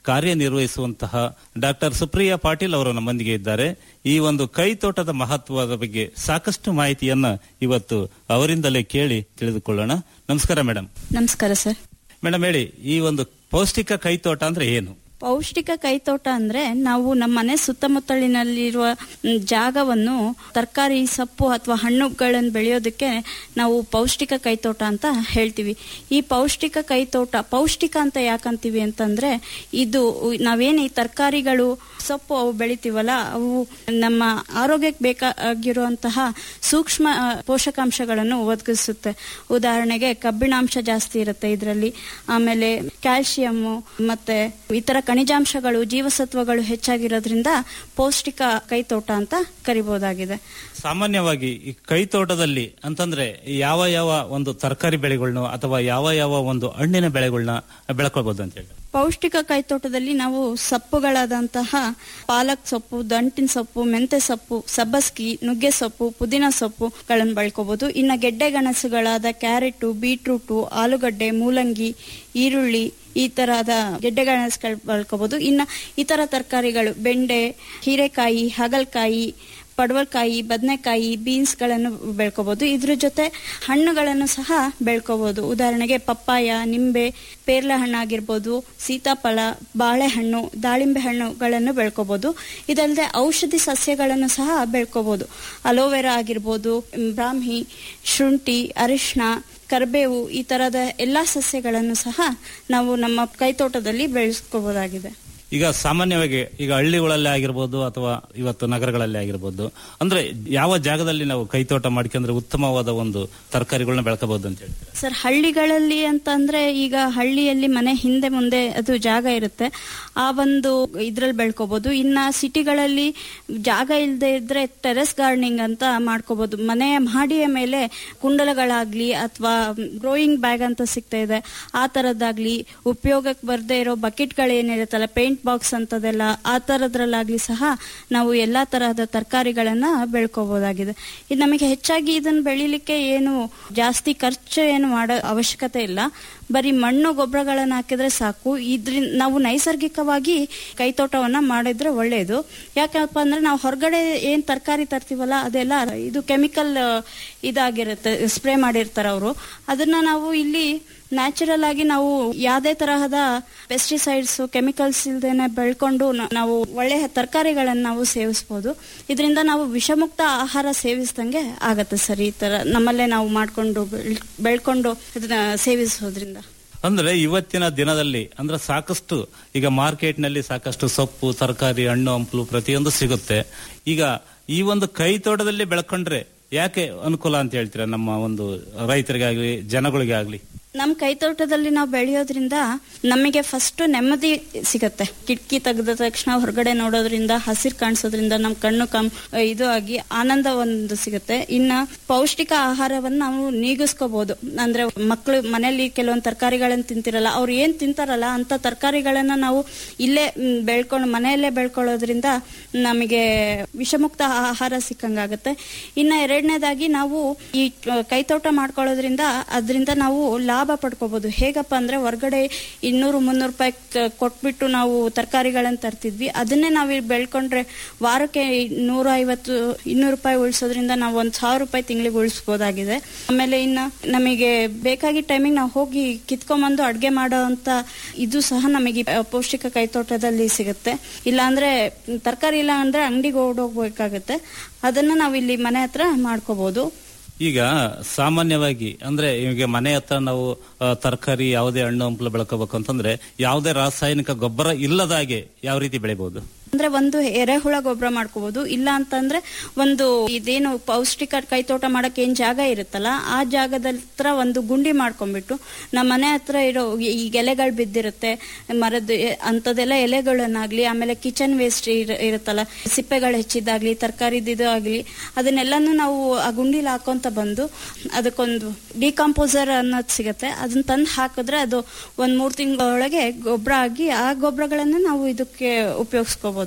P: ಕಾರ್ಯನಿರ್ವಹಿಸುವಂತಹ ಡಾಕ್ಟರ್ ಸುಪ್ರಿಯಾ ಪಾಟೀಲ್ ಅವರು ನಮ್ಮೊಂದಿಗೆ ಇದ್ದಾರೆ ಈ ಒಂದು ಕೈ ತೋಟದ ಮಹತ್ವದ ಬಗ್ಗೆ ಸಾಕಷ್ಟು ಮಾಹಿತಿಯನ್ನ ಇವತ್ತು ಅವರಿಂದಲೇ ಕೇಳಿ ತಿಳಿದುಕೊಳ್ಳೋಣ ನಮಸ್ಕಾರ ಮೇಡಮ್
R: ನಮಸ್ಕಾರ ಸರ್
P: ಮೇಡಮ್ ಹೇಳಿ ಈ ಒಂದು ಪೌಷ್ಟಿಕ ಕೈ ತೋಟ ಅಂದ್ರೆ ಏನು
R: ಪೌಷ್ಟಿಕ ಕೈತೋಟ ಅಂದ್ರೆ ನಾವು ನಮ್ಮ ಮನೆ ಸುತ್ತಮುತ್ತಲಿನಲ್ಲಿರುವ ಮ್, ಜಾಗವನ್ನು ತರಕಾರಿ ಸೊಪ್ಪು ಅಥವಾ ಹಣ್ಣುಗಳನ್ನು ಬೆಳೆಯೋದಕ್ಕೆ ನಾವು ಪೌಷ್ಟಿಕ ಕೈತೋಟ ಅಂತ ಹೇಳ್ತೀವಿ ಈ ಪೌಷ್ಟಿಕ ಕೈತೋಟ ಪೌಷ್ಟಿಕ ಅಂತ ಯಾಕಂತೀವಿ ಅಂತಂದ್ರೆ ಇದು ನಾವೇನು ಈ ತರಕಾರಿಗಳು ಸೊಪ್ಪು ಅವು ಬೆಳಿತೀವಲ್ಲ ಅವು ನಮ್ಮ ಆರೋಗ್ಯಕ್ಕೆ ಬೇಕಾಗಿರುವಂತಹ ಸೂಕ್ಷ್ಮ ಆ, ಪೋಷಕಾಂಶಗಳನ್ನು ಒದಗಿಸುತ್ತೆ ಉದಾಹರಣೆಗೆ ಕಬ್ಬಿಣಾಂಶ ಜಾಸ್ತಿ ಇರುತ್ತೆ ಇದರಲ್ಲಿ ಆಮೇಲೆ ಕ್ಯಾಲ್ಸಿಯಂ ಮತ್ತೆ ಇತರ ಖನಿಜಾಂಶಗಳು ಜೀವಸತ್ವಗಳು ಹೆಚ್ಚಾಗಿರೋದ್ರಿಂದ ಪೌಷ್ಟಿಕ ಕೈತೋಟ ಅಂತ ಕರಿಬಹುದಾಗಿದೆ
P: ಸಾಮಾನ್ಯವಾಗಿ ಈ ಕೈ ತೋಟದಲ್ಲಿ ಅಂತಂದ್ರೆ ಯಾವ ಯಾವ ಒಂದು ತರಕಾರಿ ಬೆಳೆಗಳನ್ನ ಅಥವಾ ಯಾವ ಯಾವ ಒಂದು ಹಣ್ಣಿನ ಬೆಳೆಗಳನ್ನ ಬೆಳ್ಕೊಳ್ಬಹುದು ಅಂತ ಹೇಳಿ
R: ಪೌಷ್ಟಿಕ ಕೈತೋಟದಲ್ಲಿ ನಾವು ಸೊಪ್ಪುಗಳಾದಂತಹ ಪಾಲಕ್ ಸೊಪ್ಪು ದಂಟಿನ ಸೊಪ್ಪು ಮೆಂತೆ ಸೊಪ್ಪು ಸಬ್ಬಸ್ಗಿ ನುಗ್ಗೆ ಸೊಪ್ಪು ಪುದೀನ ಸೊಪ್ಪುಗಳನ್ನು ಬೆಳ್ಕೋಬಹುದು ಇನ್ನು ಗೆಡ್ಡೆ ಗೆಣಸುಗಳಾದ ಕ್ಯಾರೆಟು ಬೀಟ್ರೂಟು ಆಲೂಗಡ್ಡೆ ಮೂಲಂಗಿ ಈರುಳ್ಳಿ ಈ ತರಹದ ಗೆಡ್ಡೆ ಗೆಣಸುಗಳು ಬೆಳ್ಕೋಬಹುದು ಇನ್ನು ಇತರ ತರಕಾರಿಗಳು ಬೆಂಡೆ ಹೀರೆಕಾಯಿ ಹಾಗಲಕಾಯಿ ಪಡವಲಕಾಯಿ ಬದನೆಕಾಯಿ ಬೀನ್ಸ್ಗಳನ್ನು ಬೆಳ್ಕೋಬಹುದು ಇದ್ರ ಜೊತೆ ಹಣ್ಣುಗಳನ್ನು ಸಹ ಬೆಳ್ಕೋಬಹುದು ಉದಾಹರಣೆಗೆ ಪಪ್ಪಾಯ ನಿಂಬೆ ಪೇರ್ಲೆ ಹಣ್ಣಾಗಿರ್ಬೋದು ಸೀತಾಫಲ ಬಾಳೆಹಣ್ಣು ದಾಳಿಂಬೆ ಹಣ್ಣುಗಳನ್ನು ಬೆಳ್ಕೋಬಹುದು ಇದಲ್ಲದೆ ಔಷಧಿ ಸಸ್ಯಗಳನ್ನು ಸಹ ಬೆಳ್ಕೋಬಹುದು ಅಲೋವೆರಾ ಆಗಿರ್ಬೋದು ಬ್ರಾಹ್ಮಿ ಶುಂಠಿ ಅರಿಶಿಣ ಕರಿಬೇವು ಈ ತರದ ಎಲ್ಲಾ ಸಸ್ಯಗಳನ್ನು ಸಹ ನಾವು ನಮ್ಮ ಕೈತೋಟದಲ್ಲಿ ಬೆಳೆಸ್ಕೋಬಹುದಾಗಿದೆ
P: ಈಗ ಸಾಮಾನ್ಯವಾಗಿ ಈಗ ಹಳ್ಳಿಗಳಲ್ಲಿ ಆಗಿರ್ಬೋದು ಅಥವಾ ಇವತ್ತು ನಗರಗಳಲ್ಲಿ ಆಗಿರ್ಬೋದು ಅಂದ್ರೆ ಯಾವ ಜಾಗದಲ್ಲಿ ನಾವು ಕೈತೋಟ ಮಾಡ್ಕೊಂಡ್ರೆ ಉತ್ತಮವಾದ ಒಂದು ತರಕಾರಿಗಳನ್ನ ಬೆಳ್ಕೋಬಹುದು ಅಂತ ಹೇಳಿ
R: ಸರ್ ಹಳ್ಳಿಗಳಲ್ಲಿ ಅಂತ ಅಂದ್ರೆ ಈಗ ಹಳ್ಳಿಯಲ್ಲಿ ಮನೆ ಹಿಂದೆ ಮುಂದೆ ಅದು ಜಾಗ ಇರುತ್ತೆ ಆ ಒಂದು ಇದ್ರಲ್ಲಿ ಬೆಳ್ಕೋಬಹುದು ಇನ್ನ ಸಿಟಿಗಳಲ್ಲಿ ಜಾಗ ಇಲ್ಲದೆ ಇದ್ರೆ ಟೆರೆಸ್ ಗಾರ್ಡನಿಂಗ್ ಅಂತ ಮಾಡ್ಕೋಬಹುದು ಮನೆಯ ಮಹಡಿಯ ಮೇಲೆ ಕುಂಡಲಗಳಾಗ್ಲಿ ಅಥವಾ ಗ್ರೋಯಿಂಗ್ ಬ್ಯಾಗ್ ಅಂತ ಸಿಗ್ತಾ ಇದೆ ಆ ತರದ್ದಾಗ್ಲಿ ಉಪಯೋಗಕ್ಕೆ ಬರದೇ ಇರೋ ಬಕೆಟ್ಗಳೇನಿರುತ್ತಲ್ಲ ಪೇಂಟ್ ಬಾಕ್ಸ್ ಅಂತದೆಲ್ಲ ಆ ತರದ್ರಲ್ಲಾಗ್ಲಿ ಸಹ ನಾವು ಎಲ್ಲಾ ತರಹದ ತರಕಾರಿಗಳನ್ನ ಬೆಳ್ಕೋಬಹುದಾಗಿದೆ ಇದು ನಮಗೆ ಹೆಚ್ಚಾಗಿ ಇದನ್ನ ಬೆಳಿಲಿಕ್ಕೆ ಏನು ಜಾಸ್ತಿ ಖರ್ಚು ಏನು ಮಾಡೋ ಅವಶ್ಯಕತೆ ಇಲ್ಲ ಬರೀ ಮಣ್ಣು ಗೊಬ್ಬರಗಳನ್ನ ಹಾಕಿದ್ರೆ ಸಾಕು ಇದ್ರಿಂದ ನಾವು ನೈಸರ್ಗಿಕವಾಗಿ ಕೈತೋಟವನ್ನ ಮಾಡಿದ್ರೆ ಒಳ್ಳೆಯದು ಯಾಕಪ್ಪ ಅಂದ್ರೆ ನಾವು ಹೊರಗಡೆ ಏನ್ ತರಕಾರಿ ತರ್ತೀವಲ್ಲ ಅದೆಲ್ಲ ಇದು ಕೆಮಿಕಲ್ ಇದಾಗಿರುತ್ತೆ ಸ್ಪ್ರೇ ಮಾಡಿರ್ತಾರೆ ಅವರು ಅದನ್ನ ನಾವು ಇಲ್ಲಿ ನ್ಯಾಚುರಲ್ ಆಗಿ ನಾವು ಯಾವುದೇ ತರಹದ ಪೆಸ್ಟಿಸೈಡ್ಸ್ ಕೆಮಿಕಲ್ಸ್ ಇಲ್ದೇನೆ ಬೆಳ್ಕೊಂಡು ನ- ನಾವು ಒಳ್ಳೆಯ ತರಕಾರಿಗಳನ್ನು ನಾವು ಸೇವಿಸಬಹುದು ಇದರಿಂದ ನಾವು ವಿಷಮುಕ್ತ ಆಹಾರ ಸೇವಿಸ್ದಂಗೆ ಆಗತ್ತೆ ಸರ್ ಈ ತರ ನಮ್ಮಲ್ಲೇ ನಾವು ಮಾಡ್ಕೊಂಡು ಬೆಳ್- ಬೆಳ್ಕೊಂಡು ಇದನ್ನ ಸೇವಿಸೋದ್ರಿಂದ
P: ಅಂದ್ರೆ ಇವತ್ತಿನ ದಿನದಲ್ಲಿ ಅಂದ್ರೆ ಸಾಕಷ್ಟು ಈಗ ಮಾರ್ಕೆಟ್ ನಲ್ಲಿ ಸಾಕಷ್ಟು ಸೊಪ್ಪು ತರಕಾರಿ ಹಣ್ಣು ಹಂಪಲು ಪ್ರತಿಯೊಂದು ಸಿಗುತ್ತೆ ಈಗ ಈ ಒಂದು ಕೈ ತೋಟದಲ್ಲಿ ಬೆಳ್ಕೊಂಡ್ರೆ ಯಾಕೆ ಅನುಕೂಲ ಅಂತ ಹೇಳ್ತೀರಾ ನಮ್ಮ ಒಂದು ರೈತರಿಗಾಗ್ಲಿ ಜನಗಳಿಗಾಗ್ಲಿ
R: ನಮ್ಮ ಕೈತೋಟದಲ್ಲಿ ನಾವು ಬೆಳೆಯೋದ್ರಿಂದ ನಮಗೆ ಫಸ್ಟ್ ನೆಮ್ಮದಿ ಸಿಗತ್ತೆ ಕಿಟಕಿ ತೆಗೆದ ತಕ್ಷಣ ಹೊರಗಡೆ ನೋಡೋದ್ರಿಂದ ಹಸಿರು ಕಾಣಿಸೋದ್ರಿಂದ ನಮ್ಮ ಕಣ್ಣು ಕಮ್ ಇದು ಆಗಿ ಆನಂದ ಒಂದು ಸಿಗುತ್ತೆ ಇನ್ನ ಪೌಷ್ಟಿಕ ಆಹಾರವನ್ನು ನಾವು ನೀಗಿಸ್ಕೋಬಹುದು ಅಂದ್ರೆ ಮಕ್ಕಳು ಮನೆಯಲ್ಲಿ ಕೆಲವೊಂದು ತರಕಾರಿಗಳನ್ನ ತಿಂತಿರಲ್ಲ ಅವ್ರು ಏನ್ ತಿಂತಾರಲ್ಲ ಅಂತ ತರಕಾರಿಗಳನ್ನ ನಾವು ಇಲ್ಲೇ ಮ್, ಬೆಳ್ಕೊಂಡು ಮನೆಯಲ್ಲೇ ಬೆಳ್ಕೊಳ್ಳೋದ್ರಿಂದ ನಮಗೆ ವಿಷಮುಕ್ತ ಆಹಾರ ಸಿಕ್ಕಂಗಾಗತ್ತೆ ಇನ್ನ ಎರಡನೇದಾಗಿ ನಾವು ಈ ಆ, ಕೈತೋಟ ಮಾಡ್ಕೊಳ್ಳೋದ್ರಿಂದ ಅದರಿಂದ ನಾವು ಲಾಭ ಪಡ್ಕೋಬಹುದು ಹೇಗಪ್ಪ ಅಂದ್ರೆ ಹೊರಗಡೆ ಇನ್ನೂರು ಮುನ್ನೂರು ರೂಪಾಯಿ ಕ- ಕೊಟ್ಬಿಟ್ಟು ನಾವು ತರಕಾರಿಗಳನ್ನ ತರ್ತಿದ್ವಿ ಅದನ್ನೇ ನಾವು ಇಲ್ಲಿ ಬೆಳ್ಕೊಂಡ್ರೆ ವಾರಕ್ಕೆ ನೂರ ಐವತ್ತು ಇನ್ನೂರು ರೂಪಾಯಿ ಉಳಿಸೋದ್ರಿಂದ ನಾವು ಒಂದ್ ಸಾವಿರ ರೂಪಾಯಿ ತಿಂಗಳಿಗೆ ಉಳಿಸ್ಬೋದಾಗಿದೆ ಆಮೇಲೆ ಇನ್ನ ನಮಗೆ ಬೇಕಾಗಿದ್ದ ಟೈಮಿಗೆ ನಾವು ಹೋಗಿ ಕಿತ್ಕೊಂಬಂದು ಅಡ್ಗೆ ಮಾಡೋ ಅಂತ ಇದು ಸಹ ನಮಗೆ ಈ ಪೌಷ್ಟಿಕ ಕೈತೋಟದಲ್ಲಿ ಸಿಗುತ್ತೆ ಇಲ್ಲಾಂದ್ರೆ ತರಕಾರಿ ಇಲ್ಲ ಅಂದ್ರೆ ಅಂಗಡಿಗೆ ಓಡೋಗ್ಬೇಕಾಗತ್ತೆ ಅದನ್ನ ನಾವು ಇಲ್ಲಿ ಮನೆ ಹತ್ರ ಮಾಡ್ಕೋಬಹುದು
P: ಈಗ ಸಾಮಾನ್ಯವಾಗಿ ಅಂದ್ರೆ ಈಗ ಮನೆ ಹತ್ರ ನಾವು ತರಕಾರಿ ಯಾವುದೇ ಹಣ್ಣು ಹಂಪಲು ಬೆಳ್ಕೋಬೇಕು ಅಂತಂದ್ರೆ ಯಾವುದೇ ರಾಸಾಯನಿಕ ಗೊಬ್ಬರ ಇಲ್ಲದಾಗೆ ಯಾವ ರೀತಿ ಬೆಳಿಬಹುದು
R: ಅಂದ್ರೆ ಒಂದು ಎರೆಹುಳ ಗೊಬ್ಬರ ಮಾಡ್ಕೋಬಹುದು ಇಲ್ಲ ಅಂತಂದ್ರೆ ಒಂದು ಇದೇನು ಪೌಷ್ಟಿಕ ಕೈತೋಟ ಮಾಡಕ್ ಏನ್ ಜಾಗ ಇರುತ್ತಲ್ಲ ಆ ಜಾಗದ ಹತ್ರ ಒಂದು ಗುಂಡಿ ಮಾಡ್ಕೊಂಡ್ಬಿಟ್ಟು ನಮ್ಮ ಮನೆ ಹತ್ರ ಇರೋ ಈ ಎಲೆಗಳು ಬಿದ್ದಿರುತ್ತೆ ಮರದ ಎ- ಅಂಥದ್ದೆಲ್ಲ ಎಲೆಗಳನ್ನಾಗ್ಲಿ ಆಮೇಲೆ ಕಿಚನ್ ವೇಸ್ಟ್ ಇರುತ್ತಲ್ಲ ಸಿಪ್ಪೆಗಳು ಹೆಚ್ಚಿದ್ದಾಗ್ಲಿ ತರಕಾರಿದು ಆಗ್ಲಿ ಅದನ್ನೆಲ್ಲಾನು ನಾವು ಆ ಗುಂಡಿಲಿ ಹಾಕೊಂತ ಬಂದು ಅದಕ್ಕೊಂದು ಡಿಕಾಂಪೋಸರ್ ಅನ್ನೋದು ಸಿಗತ್ತೆ ಅದನ್ನ ತಂದು ಹಾಕಿದ್ರೆ ಅದು ಒಂದ್ ಮೂರ್ ತಿಂಗಳೊಳಗೆ ಗೊಬ್ಬರ ಆಗಿ ಆ ಗೊಬ್ಬರಗಳನ್ನ ನಾವು ಇದಕ್ಕೆ ಉಪಯೋಗಿಸ್ಕೋಬಹುದು ಸರ್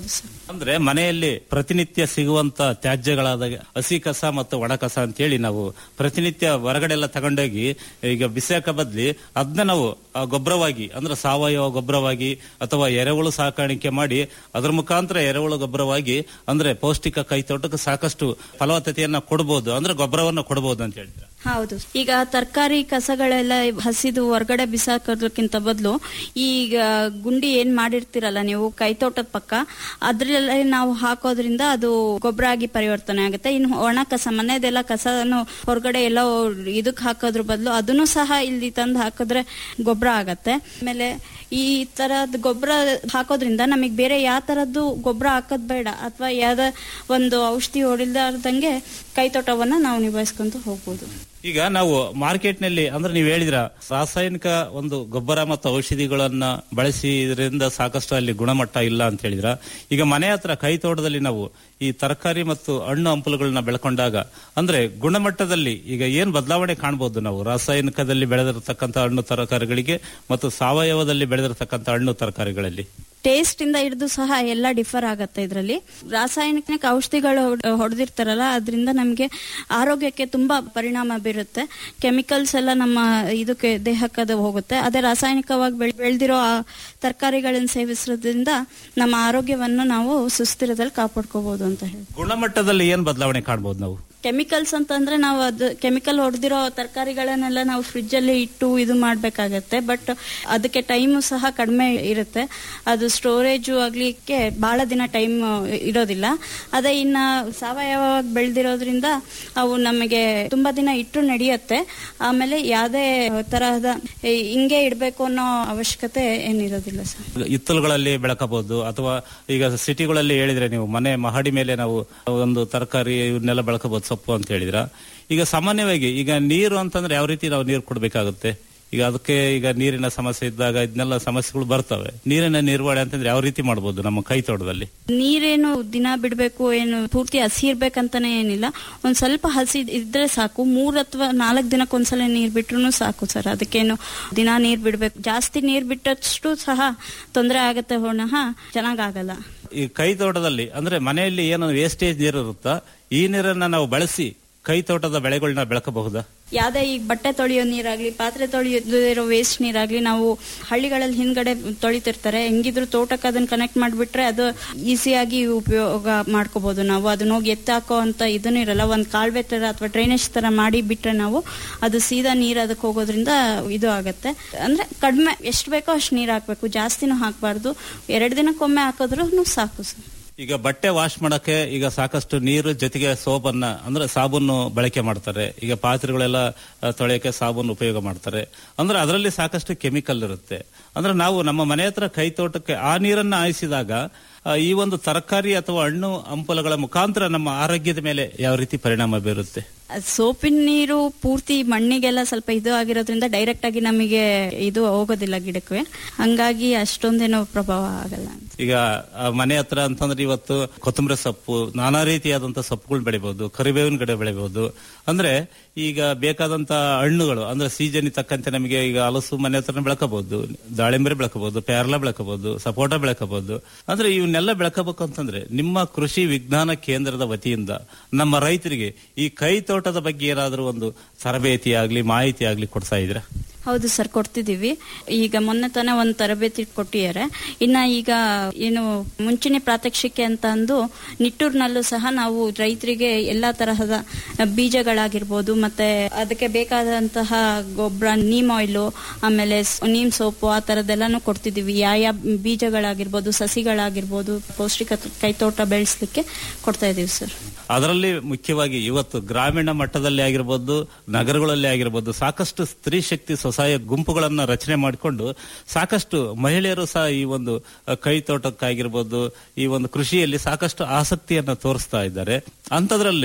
P: ಅಂದ್ರೆ ಮನೆಯಲ್ಲಿ ಪ್ರತಿನಿತ್ಯ ಸಿಗುವಂತ ತ್ಯಾಜ್ಯಗಳಾದ ಹಸಿ ಕಸ ಮತ್ತು ಒಣ ಕಸ ಅಂತೇಳಿ ನಾವು ಪ್ರತಿನಿತ್ಯ ಹೊರಗಡೆ ಎಲ್ಲ ತಗೊಂಡೋಗಿ ಈಗ ಬಿಸಾಕ ಬದ್ಲಿ ಅದನ್ನ ನಾವು ಆ ಗೊಬ್ಬರವಾಗಿ ಅಂದ್ರೆ ಸಾವಯವ ಗೊಬ್ಬರವಾಗಿ ಅಥವಾ ಎರೆಹುಳು ಸಾಕಾಣಿಕೆ ಮಾಡಿ ಅದ್ರ ಮುಖಾಂತರ ಎರೆಹುಳು ಗೊಬ್ಬರವಾಗಿ ಅಂದ್ರೆ ಪೌಷ್ಟಿಕ ಕೈತೋಟಕ್ಕೆ ಸಾಕಷ್ಟು ಫಲವತ್ತತೆಯನ್ನ ಕೊಡಬಹುದು ಅಂದ್ರೆ ಗೊಬ್ಬರವನ್ನ ಕೊಡಬಹುದು ಅಂತ ಹೇಳ್ತಾರೆ
R: ಹೌದು ಈಗ ತರಕಾರಿ ಕಸಗಳೆಲ್ಲ ಹಸಿದು ಹೊರಗಡೆ ಬಿಸಾಕೋದಕ್ಕಿಂತ ಬದಲು ಈಗ ಗುಂಡಿ ಏನ್ ಮಾಡಿರ್ತೀರಲ್ಲ ನೀವು ಕೈತೋಟದ ಪಕ್ಕ ಅದ್ರಲ್ಲೇ ನಾವು ಹಾಕೋದ್ರಿಂದ ಅದು ಗೊಬ್ಬರ ಆಗಿ ಪರಿವರ್ತನೆ ಆಗುತ್ತೆ ಇನ್ನು ಒಣ ಕಸ ಮನೆದೆಲ್ಲ ಕಸನು ಹೊರಗಡೆ ಎಲ್ಲ ಇದಕ್ ಹಾಕೋದ್ರ ಬದಲು ಅದನ್ನು ಸಹ ಇಲ್ಲಿ ತಂದು ಹಾಕಿದ್ರೆ ಗೊಬ್ಬರ ಆಗತ್ತೆ ಆಮೇಲೆ ಈ ತರದ್ ಗೊಬ್ಬರ ಹಾಕೋದ್ರಿಂದ ನಮಗೆ ಬೇರೆ ಯಾವ ತರದ್ದು ಗೊಬ್ಬರ ಹಾಕೋದ್ ಬೇಡ ಅಥವಾ ಯಾವ್ದ ಒಂದು ಔಷಧಿ ಹೊಡಿಲಾರ್ದಂಗೆ ಕೈತೋಟವನ್ನ ನಾವು ನಿಭಾಯಿಸ್ಕೊಂತ ಹೋಗ್ಬೋದು
P: ಈಗ ನಾವು ಮಾರ್ಕೆಟ್ ನಲ್ಲಿ ಅಂದ್ರೆ ನೀವು ಹೇಳಿದ್ರ ರಾಸಾಯನಿಕ ಒಂದು ಗೊಬ್ಬರ ಮತ್ತು ಔಷಧಿಗಳನ್ನ ಬಳಸಿ ಇದರಿಂದ ಸಾಕಷ್ಟು ಅಲ್ಲಿ ಗುಣಮಟ್ಟ ಇಲ್ಲ ಅಂತ ಹೇಳಿದ್ರ ಈಗ ಮನೆ ಹತ್ರ ಕೈ ತೋಟದಲ್ಲಿ ನಾವು ಈ ತರಕಾರಿ ಮತ್ತು ಹಣ್ಣು ಹಂಪಲುಗಳನ್ನ ಬೆಳ್ಕೊಂಡಾಗ ಅಂದ್ರೆ ಗುಣಮಟ್ಟದಲ್ಲಿ ಈಗ ಏನ್ ಬದಲಾವಣೆ ಕಾಣಬಹುದು ನಾವು ರಾಸಾಯನಿಕದಲ್ಲಿ ಬೆಳೆದಿರತಕ್ಕಂತ ಹಣ್ಣು ತರಕಾರಿಗಳಿಗೆ ಮತ್ತು ಸಾವಯವದಲ್ಲಿ ಬೆಳೆದಿರತಕ್ಕಂತ ಹಣ್ಣು ತರಕಾರಿಗಳಲ್ಲಿ
R: ಟೇಸ್ಟ್ ಇಂದ ಹಿಡಿದು ಸಹ ಎಲ್ಲ ಡಿಫರ್ ಆಗತ್ತೆ ಇದರಲ್ಲಿ ರಾಸಾಯನಿಕ ಔಷಧಿಗಳು ಹೊಡೆದಿರ್ತಾರಲ್ಲ ಅದರಿಂದ ನಮಗೆ ಆರೋಗ್ಯಕ್ಕೆ ತುಂಬಾ ಪರಿಣಾಮ ಬೀರುತ್ತೆ ಕೆಮಿಕಲ್ಸ್ ಎಲ್ಲ ನಮ್ಮ ಇದಕ್ಕೆ ದೇಹಕ್ಕೆ ಅದು ಹೋಗುತ್ತೆ ಅದೇ ರಾಸಾಯನಿಕವಾಗಿ ಬೆಳ್ ಬೆಳೆದಿರೋ ತರಕಾರಿಗಳನ್ನು ಸೇವಿಸೋದ್ರಿಂದ ನಮ್ಮ ಆರೋಗ್ಯವನ್ನು ನಾವು ಸುಸ್ಥಿರದಲ್ಲಿ ಕಾಪಾಡ್ಕೋಬಹುದು ಅಂತ ಹೇಳಿ
P: ಗುಣಮಟ್ಟದಲ್ಲಿ ಏನ್ ಬದಲಾವಣೆ ಕಾಣಬಹುದು ನಾವು
R: ಕೆಮಿಕಲ್ಸ್ ಅಂತಂದ್ರೆ ನಾವು ಅದು ಕೆಮಿಕಲ್ ಹೊಡೆದಿರೋ ತರಕಾರಿಗಳನ್ನೆಲ್ಲ ನಾವು ಫ್ರಿಜ್ ಅಲ್ಲಿ ಇಟ್ಟು ಇದು ಮಾಡ್ಬೇಕಾಗತ್ತೆ ಬಟ್ ಅದಕ್ಕೆ ಟೈಮು ಸಹ ಕಡಿಮೆ ಇರುತ್ತೆ ಅದು ಸ್ಟೋರೇಜ್ ಆಗ್ಲಿಕ್ಕೆ ಬಹಳ ದಿನ ಟೈಮ್ ಇರೋದಿಲ್ಲ ಅದೇ ಇನ್ನ ಸಾವಯವವಾಗಿ ಬೆಳೆದಿರೋದ್ರಿಂದ ಅವು ನಮಗೆ ತುಂಬಾ ದಿನ ಇಟ್ಟು ನಡೆಯುತ್ತೆ ಆಮೇಲೆ ಯಾವುದೇ ತರಹದ ಈ ಹಿಂಗೆ ಇಡಬೇಕು ಅನ್ನೋ ಅವಶ್ಯಕತೆ ಏನಿರೋದಿಲ್ಲ ಸರ್
P: ಇತ್ತಲುಗಳಲ್ಲಿ ಬೆಳಕಬಹುದು ಅಥವಾ ಈಗ ಸಿಟಿಗಳಲ್ಲಿ ಹೇಳಿದ್ರೆ ನೀವು ಮನೆ ಮಹಡಿ ಮೇಲೆ ನಾವು ಒಂದು ತರಕಾರಿ ಇವನ್ನೆಲ್ಲ ಬೆಳಕಬಹುದು ಸೊಪ್ಪು ಅಂತ ಹೇಳಿದ್ರ ಈಗ ಸಾಮಾನ್ಯವಾಗಿ ಈಗ ನೀರು ಅಂತಂದ್ರೆ ಯಾವ ರೀತಿ ನಾವು ನೀರು ಕೊಡಬೇಕಾಗುತ್ತೆ ಈಗ ಅದಕ್ಕೆ ಈಗ ನೀರಿನ ಸಮಸ್ಯೆ ಇದ್ದಾಗ ಇದನ್ನೆಲ್ಲ ಸಮಸ್ಯೆಗಳು ಬರ್ತವೆ ನೀರಿನ ನಿರ್ವಹಣೆ ಅಂತಂದ್ರೆ ಯಾವ ರೀತಿ ಮಾಡಬಹುದು ನಮ್ಮ ಕೈ ತೋಟದಲ್ಲಿ
R: ನೀರೇನು ದಿನ ಬಿಡಬೇಕು ಏನು ಪೂರ್ತಿ ಹಸಿ ಇರ್ಬೇಕಂತಾನೆ ಏನಿಲ್ಲ ಒಂದ್ ಸ್ವಲ್ಪ ಹಸಿ ಇದ್ರೆ ಸಾಕು ಮೂರ್ ಅಥವಾ ನಾಲ್ಕು ದಿನಕ್ಕೊಂದ್ಸಲ ನೀರ್ ಬಿಟ್ರು ಸಾಕು ಸರ್ ಅದಕ್ಕೇನು ದಿನ ನೀರ್ ಬಿಡ್ಬೇಕು ಜಾಸ್ತಿ ನೀರ್ ಬಿಟ್ಟಷ್ಟು ಸಹ ತೊಂದರೆ ಆಗತ್ತೆ ಹೊಣಃ ಚೆನ್ನಾಗಾಗಲ್ಲ
P: ಈ ಕೈ ತೋಟದಲ್ಲಿ ಅಂದ್ರೆ ಮನೆಯಲ್ಲಿ ಏನೋ ವೇಸ್ಟೇಜ್ ನೀರು ಇರುತ್ತಾ ಈ ನೀರನ್ನ ನಾವು ಬಳಸಿ ಕೈ ತೋಟದ ಬೆಳೆಗಳನ್ನ ಬೆಳಕಬಹುದಾ
R: ಯಾವ್ದೇ ಈಗ ಬಟ್ಟೆ ತೊಳೆಯೋ ನೀರಾಗ್ಲಿ ಪಾತ್ರೆ ತೊಳೆಯೋ ವೇಸ್ಟ್ ನೀರಾಗ್ಲಿ ನಾವು ಹಳ್ಳಿಗಳಲ್ಲಿ ಹಿಂದ್ಗಡೆ ತೊಳಿತಿರ್ತಾರೆ ಹೆಂಗಿದ್ರು ತೋಟಕ್ಕೆ ಅದನ್ನ ಕನೆಕ್ಟ್ ಮಾಡ್ಬಿಟ್ರೆ ಅದು ಈಸಿಯಾಗಿ ಉಪಯೋಗ ಮಾಡ್ಕೋಬಹುದು ನಾವು ಅದನ್ನ ಹೋಗಿ ಎತ್ತಾಕೋ ಅಂತ ಇದನ್ನು ಇರಲ್ಲ ಒಂದ್ ಕಾಲ್ವೆ ತರ ಅಥವಾ ಡ್ರೈನೇಜ್ ತರ ಮಾಡಿ ಬಿಟ್ರೆ ನಾವು ಅದು ಸೀದಾ ನೀರ್ ಅದಕ್ಕೆ ಹೋಗೋದ್ರಿಂದ ಇದು ಆಗತ್ತೆ ಅಂದ್ರೆ ಕಡಿಮೆ ಎಷ್ಟು ಬೇಕೋ ಅಷ್ಟು ನೀರ್ ಹಾಕ್ಬೇಕು ಜಾಸ್ತಿನೂ ಹಾಕ್ಬಾರ್ದು ಎರಡು ದಿನಕ್ಕೊಮ್ಮೆ ಹಾಕಿದ್ರು ಸಾಕು ಸರ್
P: ಈಗ ಬಟ್ಟೆ ವಾಶ್ ಮಾಡಕ್ಕೆ ಈಗ ಸಾಕಷ್ಟು ನೀರು ಜೊತೆಗೆ ಸೋಪನ್ನ ಅಂದ್ರೆ ಸಾಬೂನು ಬಳಕೆ ಮಾಡ್ತಾರೆ ಈಗ ಪಾತ್ರೆಗಳೆಲ್ಲ ಆ, ತೊಳೆಯಕ್ಕೆ ಸಾಬೂನು ಉಪಯೋಗ ಮಾಡ್ತಾರೆ ಅಂದ್ರೆ ಅದರಲ್ಲಿ ಸಾಕಷ್ಟು ಕೆಮಿಕಲ್ ಇರುತ್ತೆ ಅಂದ್ರೆ ನಾವು ನಮ್ಮ ಮನೆ ಹತ್ರ ಕೈ ತೋಟಕ್ಕೆ ಆ ನೀರನ್ನ ಆಯಿಸಿದಾಗ ಆ, ಈ ಒಂದು ತರಕಾರಿ ಅಥವಾ ಹಣ್ಣು ಹಂಪಲುಗಳ ಮುಖಾಂತರ ನಮ್ಮ ಆರೋಗ್ಯದ ಮೇಲೆ ಯಾವ ರೀತಿ ಪರಿಣಾಮ ಬೀರುತ್ತೆ
R: ಸೋಪಿನ ನೀರು ಪೂರ್ತಿ ಮಣ್ಣಿಗೆಲ್ಲ ಸ್ವಲ್ಪ ಇದು ಆಗಿರೋದ್ರಿಂದ ಡೈರೆಕ್ಟ್ ಆಗಿ ನಮಗೆ ಇದು ಹೋಗೋದಿಲ್ಲ ಗಿಡಕ್ಕೆ ಹಂಗಾಗಿ ಅಷ್ಟೊಂದೇನೋ ಪ್ರಭಾವ ಆಗಲ್ಲ
P: ಈಗ ಆ, ಮನೆ ಹತ್ರ ಅಂತಂದ್ರೆ ಇವತ್ತು ಕೊತ್ತಂಬರಿ ಸೊಪ್ಪು ನಾನಾ ರೀತಿಯಾದಂತ ಸೊಪ್ಪುಗಳು ಬೆಳಿಬಹುದು ಕರಿಬೇವಿನ ಗಿಡ ಬೆಳಿಬಹುದು ಅಂದ್ರೆ ಈಗ ಬೇಕಾದಂತ ಹಣ್ಣುಗಳು ಅಂದ್ರೆ ಸೀಸನ್ ತಕ್ಕಂತೆ ನಮಗೆ ಈಗ ಹಲಸು ಮನೆ ಹತ್ರ ಬೆಳಕಬಹುದು ದಾಳಿಂಬೆ ಬೆಳಕಬಹುದು ಪೇರ್ಲ ಬೆಳಕಬಹುದು ಸಪೋಟ ಬೆಳಕಬಹುದು ಅಂದ್ರೆ ಇವನ್ನೆಲ್ಲ ಬೆಳಕಬೇಕು ಅಂತಂದ್ರೆ ನಿಮ್ಮ ಕೃಷಿ ವಿಜ್ಞಾನ ಕೇಂದ್ರದ ವತಿಯಿಂದ ನಮ್ಮ ರೈತರಿಗೆ ಈ ಕೈ ತೋಟದ ಬಗ್ಗೆ ಏನಾದರೂ ಒಂದು ತರಬೇತಿ ಆಗ್ಲಿ ಮಾಹಿತಿ ಆಗ್ಲಿ ಕೊಡ್ತಾ ಇದ್ರ
R: ಹೌದು ಸರ್ ಕೊಡ್ತಿದೀವಿ ಈಗ ಮೊನ್ನೆ ತಾನೇ ಒಂದು ತರಬೇತಿ ಕೊಟ್ಟಿದ್ದಾರೆ ಇನ್ನ ಈಗ ಏನು ಮುಂಚೂಣಿ ಪ್ರಾತ್ಯಕ್ಷಿಕೆ ಅಂತ ಅಂದು ನಿಟ್ಟೂರಿನಲ್ಲೂ ಸಹ ನಾವು ರೈತರಿಗೆ ಎಲ್ಲಾ ತರಹದ ಬೀಜಗಳಾಗಿರ್ಬೋದು ಮತ್ತೆ ಅದಕ್ಕೆ ಬೇಕಾದಂತಹ ಗೊಬ್ಬರ ನೀಮ್ ಆಯಿಲು ಆಮೇಲೆ ಸ್- ನೀಮ್ ಸೋಪು ಆ ತರದೆಲ್ಲಾನು ಕೊಡ್ತಿದೀವಿ ಯಾವ ಯಾವ ಬೀಜಗಳಾಗಿರ್ಬೋದು ಸಸಿಗಳಾಗಿರ್ಬೋದು ಪೌಷ್ಟಿಕ ಕೈತೋಟ ಬೆಳೆಸಲಿಕ್ಕೆ ಕೊಡ್ತಾ ಇದೀವಿ ಸರ್
P: ಅದರಲ್ಲಿ ಮುಖ್ಯವಾಗಿ ಇವತ್ತು ಗ್ರಾಮೀಣ ಮಟ್ಟದಲ್ಲಿ ಆಗಿರ್ಬೋದು ನಗರಗಳಲ್ಲಿ ಆಗಿರ್ಬೋದು ಸಾಕಷ್ಟು ಸ್ತ್ರೀ ಶಕ್ತಿ ಸ್ವಸಹಾಯ ಗುಂಪುಗಳನ್ನ ರಚನೆ ಮಾಡಿಕೊಂಡು ಸಾಕಷ್ಟು ಮಹಿಳೆಯರು ಸಹ ಈ ಒಂದು ಅ, ಕೈ ತೋಟಕ್ಕಾಗಿರ್ಬೋದು ಈ ಒಂದು ಕೃಷಿಯಲ್ಲಿ ಸಾಕಷ್ಟು ಆಸಕ್ತಿಯನ್ನ ತೋರಿಸ್ತಾ ಇದ್ದಾರೆ ಅಂಥದ್ರಲ್ಲಿ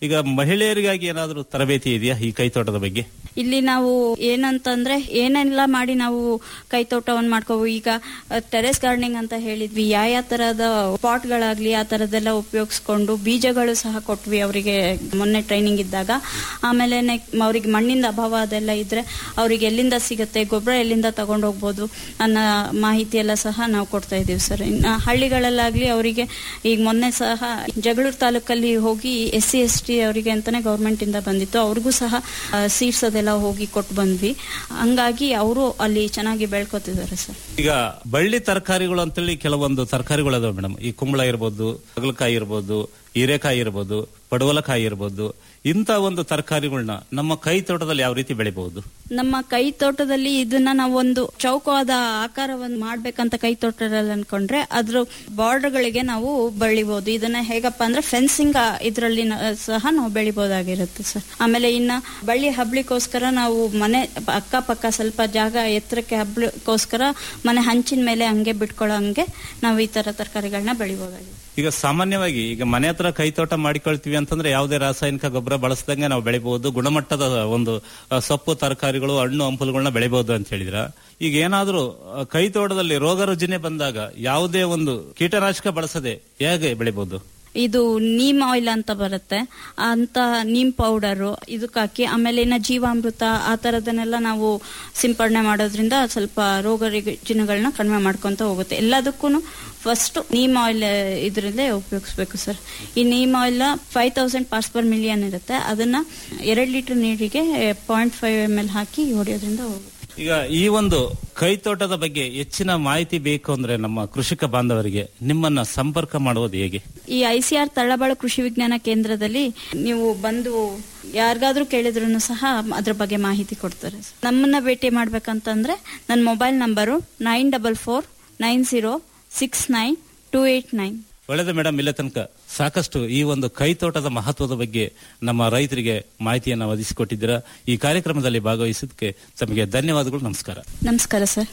P: ಈಗ ಮಹಿಳೆಯರಿಗಾಗಿ ಏನಾದರೂ ತರಬೇತಿ ಇದೆಯಾ ಈ ಕೈತೋಟದ ಬಗ್ಗೆ
R: ಇಲ್ಲಿ ನಾವು ಏನಂತಂದ್ರೆ ಏನೆಲ್ಲ ಮಾಡಿ ನಾವು ಕೈತೋಟವನ್ನು ಮಾಡ್ಕೋಬಹುದು ಈಗ ಟೆರೆಸ್ ಗಾರ್ಡನಿಂಗ್ ಅಂತ ಹೇಳಿದ್ವಿ ಯಾವ ಯಾವ ತರದ ಪಾಟ್ಗಳಾಗ್ಲಿ ಆ ತರದೆಲ್ಲ ಉಪಯೋಗಿಸ್ಕೊಂಡು ಬೀಜಗಳು ಸಹ ಕೊಟ್ವಿ ಅವರಿಗೆ ಮೊನ್ನೆ ಟ್ರೈನಿಂಗ್ ಇದ್ದಾಗ ಆಮೇಲೆ ಅವ್ರಿಗೆ ಮಣ್ಣಿಂದ ಅಭಾವ ಅದೆಲ್ಲ ಇದ್ರೆ ಅವ್ರಿಗೆ ಎಲ್ಲಿಂದ ಸಿಗುತ್ತೆ ಗೊಬ್ಬರ ಎಲ್ಲಿಂದ ತಗೊಂಡು ಹೋಗ್ಬೋದು ಅನ್ನೋ ಮಾಹಿತಿ ಎಲ್ಲ ಸಹ ನಾವು ಕೊಡ್ತಾ ಇದೀವಿ ಸರ್ ಇನ್ನು ಹಳ್ಳಿಗಳಲ್ಲಾಗ್ಲಿ ಅವರಿಗೆ ಈಗ ಮೊನ್ನೆ ಸಹ ಜಗಳೂರು ತಾಲೂಕಲ್ಲಿ ಹೋಗಿ ಎಸ್ ಸಿ ಎಸ್ ಟಿ ಅವರಿಗೆ ಅಂತಾನೆ ಗೌರ್ಮೆಂಟ್ ಇಂದ ಬಂದಿತ್ತು ಅವ್ರಿಗೂ ಸಹ ಸೀಡ್ಸ್ ಅದೆಲ್ಲ ಹೋಗಿ ಕೊಟ್ಟು ಬಂದ್ವಿ ಹಂಗಾಗಿ ಅವರು ಅಲ್ಲಿ ಚೆನ್ನಾಗಿ ಬೆಳ್ಕೊತಿದ್ದಾರೆ ಸರ್
P: ಈಗ ಬಳ್ಳಿ ತರಕಾರಿಗಳು ಅಂತೇಳಿ ಕೆಲವೊಂದು ತರಕಾರಿಗಳು ಅದಾವೆ ಮೇಡಮ್ ಈ ಕುಂಬಳ ಇರ್ಬೋದು ಹಾಗಲಕಾಯಿ ಇರ್ಬೋದು ಹೀರೆಕಾಯಿ ಇರ್ಬೋದು ಪಡವಲಕಾಯಿ ಇರ್ಬೋದು ಇಂಥ ಒಂದು ತರಕಾರಿಗಳನ್ನ ನಮ್ಮ ಕೈ ತೋಟದಲ್ಲಿ ಯಾವ ರೀತಿ ಬೆಳಿಬಹುದು
R: ನಮ್ಮ ಕೈ ತೋಟದಲ್ಲಿ ಇದನ್ನ ನಾವು ಒಂದು ಚೌಕವಾದ ಆಕಾರವನ್ನು ಮಾಡ್ಬೇಕಂತ ಕೈ ತೋಟದಲ್ಲಿ ಅನ್ಕೊಂಡ್ರೆ ಅದ್ರ ಬಾರ್ಡರ್ಗಳಿಗೆ ನಾವು ಬೆಳಿಬಹುದು ಇದನ್ನ ಹೇಗಪ್ಪ ಅಂದ್ರೆ ಫೆನ್ಸಿಂಗ್ ಇದರಲ್ಲಿ ಸಹ ನಾವು ಬೆಳಿಬಹುದಾಗಿರುತ್ತೆ ಸರ್ ಆಮೇಲೆ ಇನ್ನ ಬಳ್ಳಿ ಹಬ್ಲಿಕ್ಕೋಸ್ಕರ ನಾವು ಮನೆ ಅಕ್ಕಪಕ್ಕ ಸ್ವಲ್ಪ ಜಾಗ ಎತ್ತರಕ್ಕೆ ಹಬ್ಲಿಕ್ಕೋಸ್ಕರ ಮನೆ ಹಂಚಿನ ಮೇಲೆ ಹಂಗೆ ಬಿಟ್ಕೊಳ್ಳೋ ಹಂಗೆ ನಾವು ಈ ತರ ತರಕಾರಿಗಳನ್ನ ಬೆಳಿಬಹುದಾಗಿದೆ
P: ಈಗ ಸಾಮಾನ್ಯವಾಗಿ ಈಗ ಮನೆ ಹತ್ರ ಕೈ ತೋಟ ಮಾಡಿಕೊಳ್ತೀವಿ ಅಂತಂದ್ರೆ ಯಾವುದೇ ರಾಸಾಯನಿಕ ಗೊಬ್ಬರ ಬಳಸದಂಗೆ ನಾವು ಬೆಳಿಬಹುದು ಗುಣಮಟ್ಟದ ಒಂದು ಆ, ಸೊಪ್ಪು ತರಕಾರಿಗಳು ಹಣ್ಣು ಹಂಪಲುಗಳನ್ನ ಬೆಳಿಬಹುದು ಅಂತ ಹೇಳಿದ್ರ ಈಗ ಏನಾದ್ರೂ ಆ, ಕೈ ತೋಟದಲ್ಲಿ ರೋಗ ರುಜಿನ ಬಂದಾಗ ಯಾವುದೇ ಒಂದು ಕೀಟನಾಶಕ ಬಳಸದೆ ಹೇಗೆ ಬೆಳಿಬಹುದು
R: ಇದು ನೀಮ್ ಆಯಿಲ್ ಅಂತ ಬರುತ್ತೆ ಅಂತ ನೀಮ್ ಪೌಡರು ಇದಕ್ಕೆ ಹಾಕಿ ಆಮೇಲೆ ಇನ್ನ ಜೀವಾಮೃತ ಆ ತರದನ್ನೆಲ್ಲ ನಾವು ಸಿಂಪಡಣೆ ಮಾಡೋದ್ರಿಂದ ಸ್ವಲ್ಪ ರೋಗ ರುಜಿನಗಳನ್ನ ಕಡಿಮೆ ಮಾಡ್ಕೊಂತ ಹೋಗುತ್ತೆ ಎಲ್ಲದಕ್ಕೂ ಫಸ್ಟ್ ನೀಮ್ ಆಯಿಲ್ ಇದರಲ್ಲೇ ಉಪಯೋಗಿಸ್ಬೇಕು ಸರ್ ಈ neem oil five thousand parts per million ಇರುತ್ತೆ ಅದನ್ನ ಎರಡು ಲೀಟರ್ ನೀರಿಗೆ ಪಾಯಿಂಟ್ ಫೈವ್ ಎಮ್ ಎಲ್ ಹಾಕಿ ಹೊಡೆಯೋದ್ರಿಂದ ಹೋಗುತ್ತೆ
P: ಈಗ ಈ ಒಂದು ಕೈ ತೋಟದ ಬಗ್ಗೆ ಹೆಚ್ಚಿನ ಮಾಹಿತಿ ಬೇಕು ಅಂದ್ರೆ ನಮ್ಮ ಕೃಷಿಕ ಬಾಂಧವರಿಗೆ ನಿಮ್ಮನ್ನ ಸಂಪರ್ಕ ಮಾಡುವುದು ಹೇಗೆ
R: ಈ ಐಸಿಆರ್ ತಳ್ಳಬಾಳು ಕೃಷಿ ವಿಜ್ಞಾನ ಕೇಂದ್ರದಲ್ಲಿ ನೀವು ಬಂದು ಯಾರಿಗಾದ್ರೂ ಕೇಳಿದ್ರು ಸಹ ಅದ್ರ ಬಗ್ಗೆ ಮಾಹಿತಿ ಕೊಡ್ತಾರೆ ನಮ್ಮನ್ನ ಭೇಟಿ ಮಾಡ್ಬೇಕಂತಂದ್ರೆ ನನ್ನ mobile number nine double four nine zero six nine two eight nine
P: ಒಳ್ಳೆದು ಮೇಡಮ್ ಇಲ್ಲ ತನಕ ಸಾಕಷ್ಟು ಈ ಒಂದು ಕೈ ತೋಟದ ಮಹತ್ವದ ಬಗ್ಗೆ ನಮ್ಮ ರೈತರಿಗೆ ಮಾಹಿತಿಯನ್ನು ಒದಗಿಸಿಕೊಟ್ಟಿದ್ದೀರಾ ಈ ಕಾರ್ಯಕ್ರಮದಲ್ಲಿ ಭಾಗವಹಿಸಿದ್ದಕ್ಕೆ ತಮಗೆ ಧನ್ಯವಾದಗಳು ನಮಸ್ಕಾರ
R: ನಮಸ್ಕಾರ ಸರ್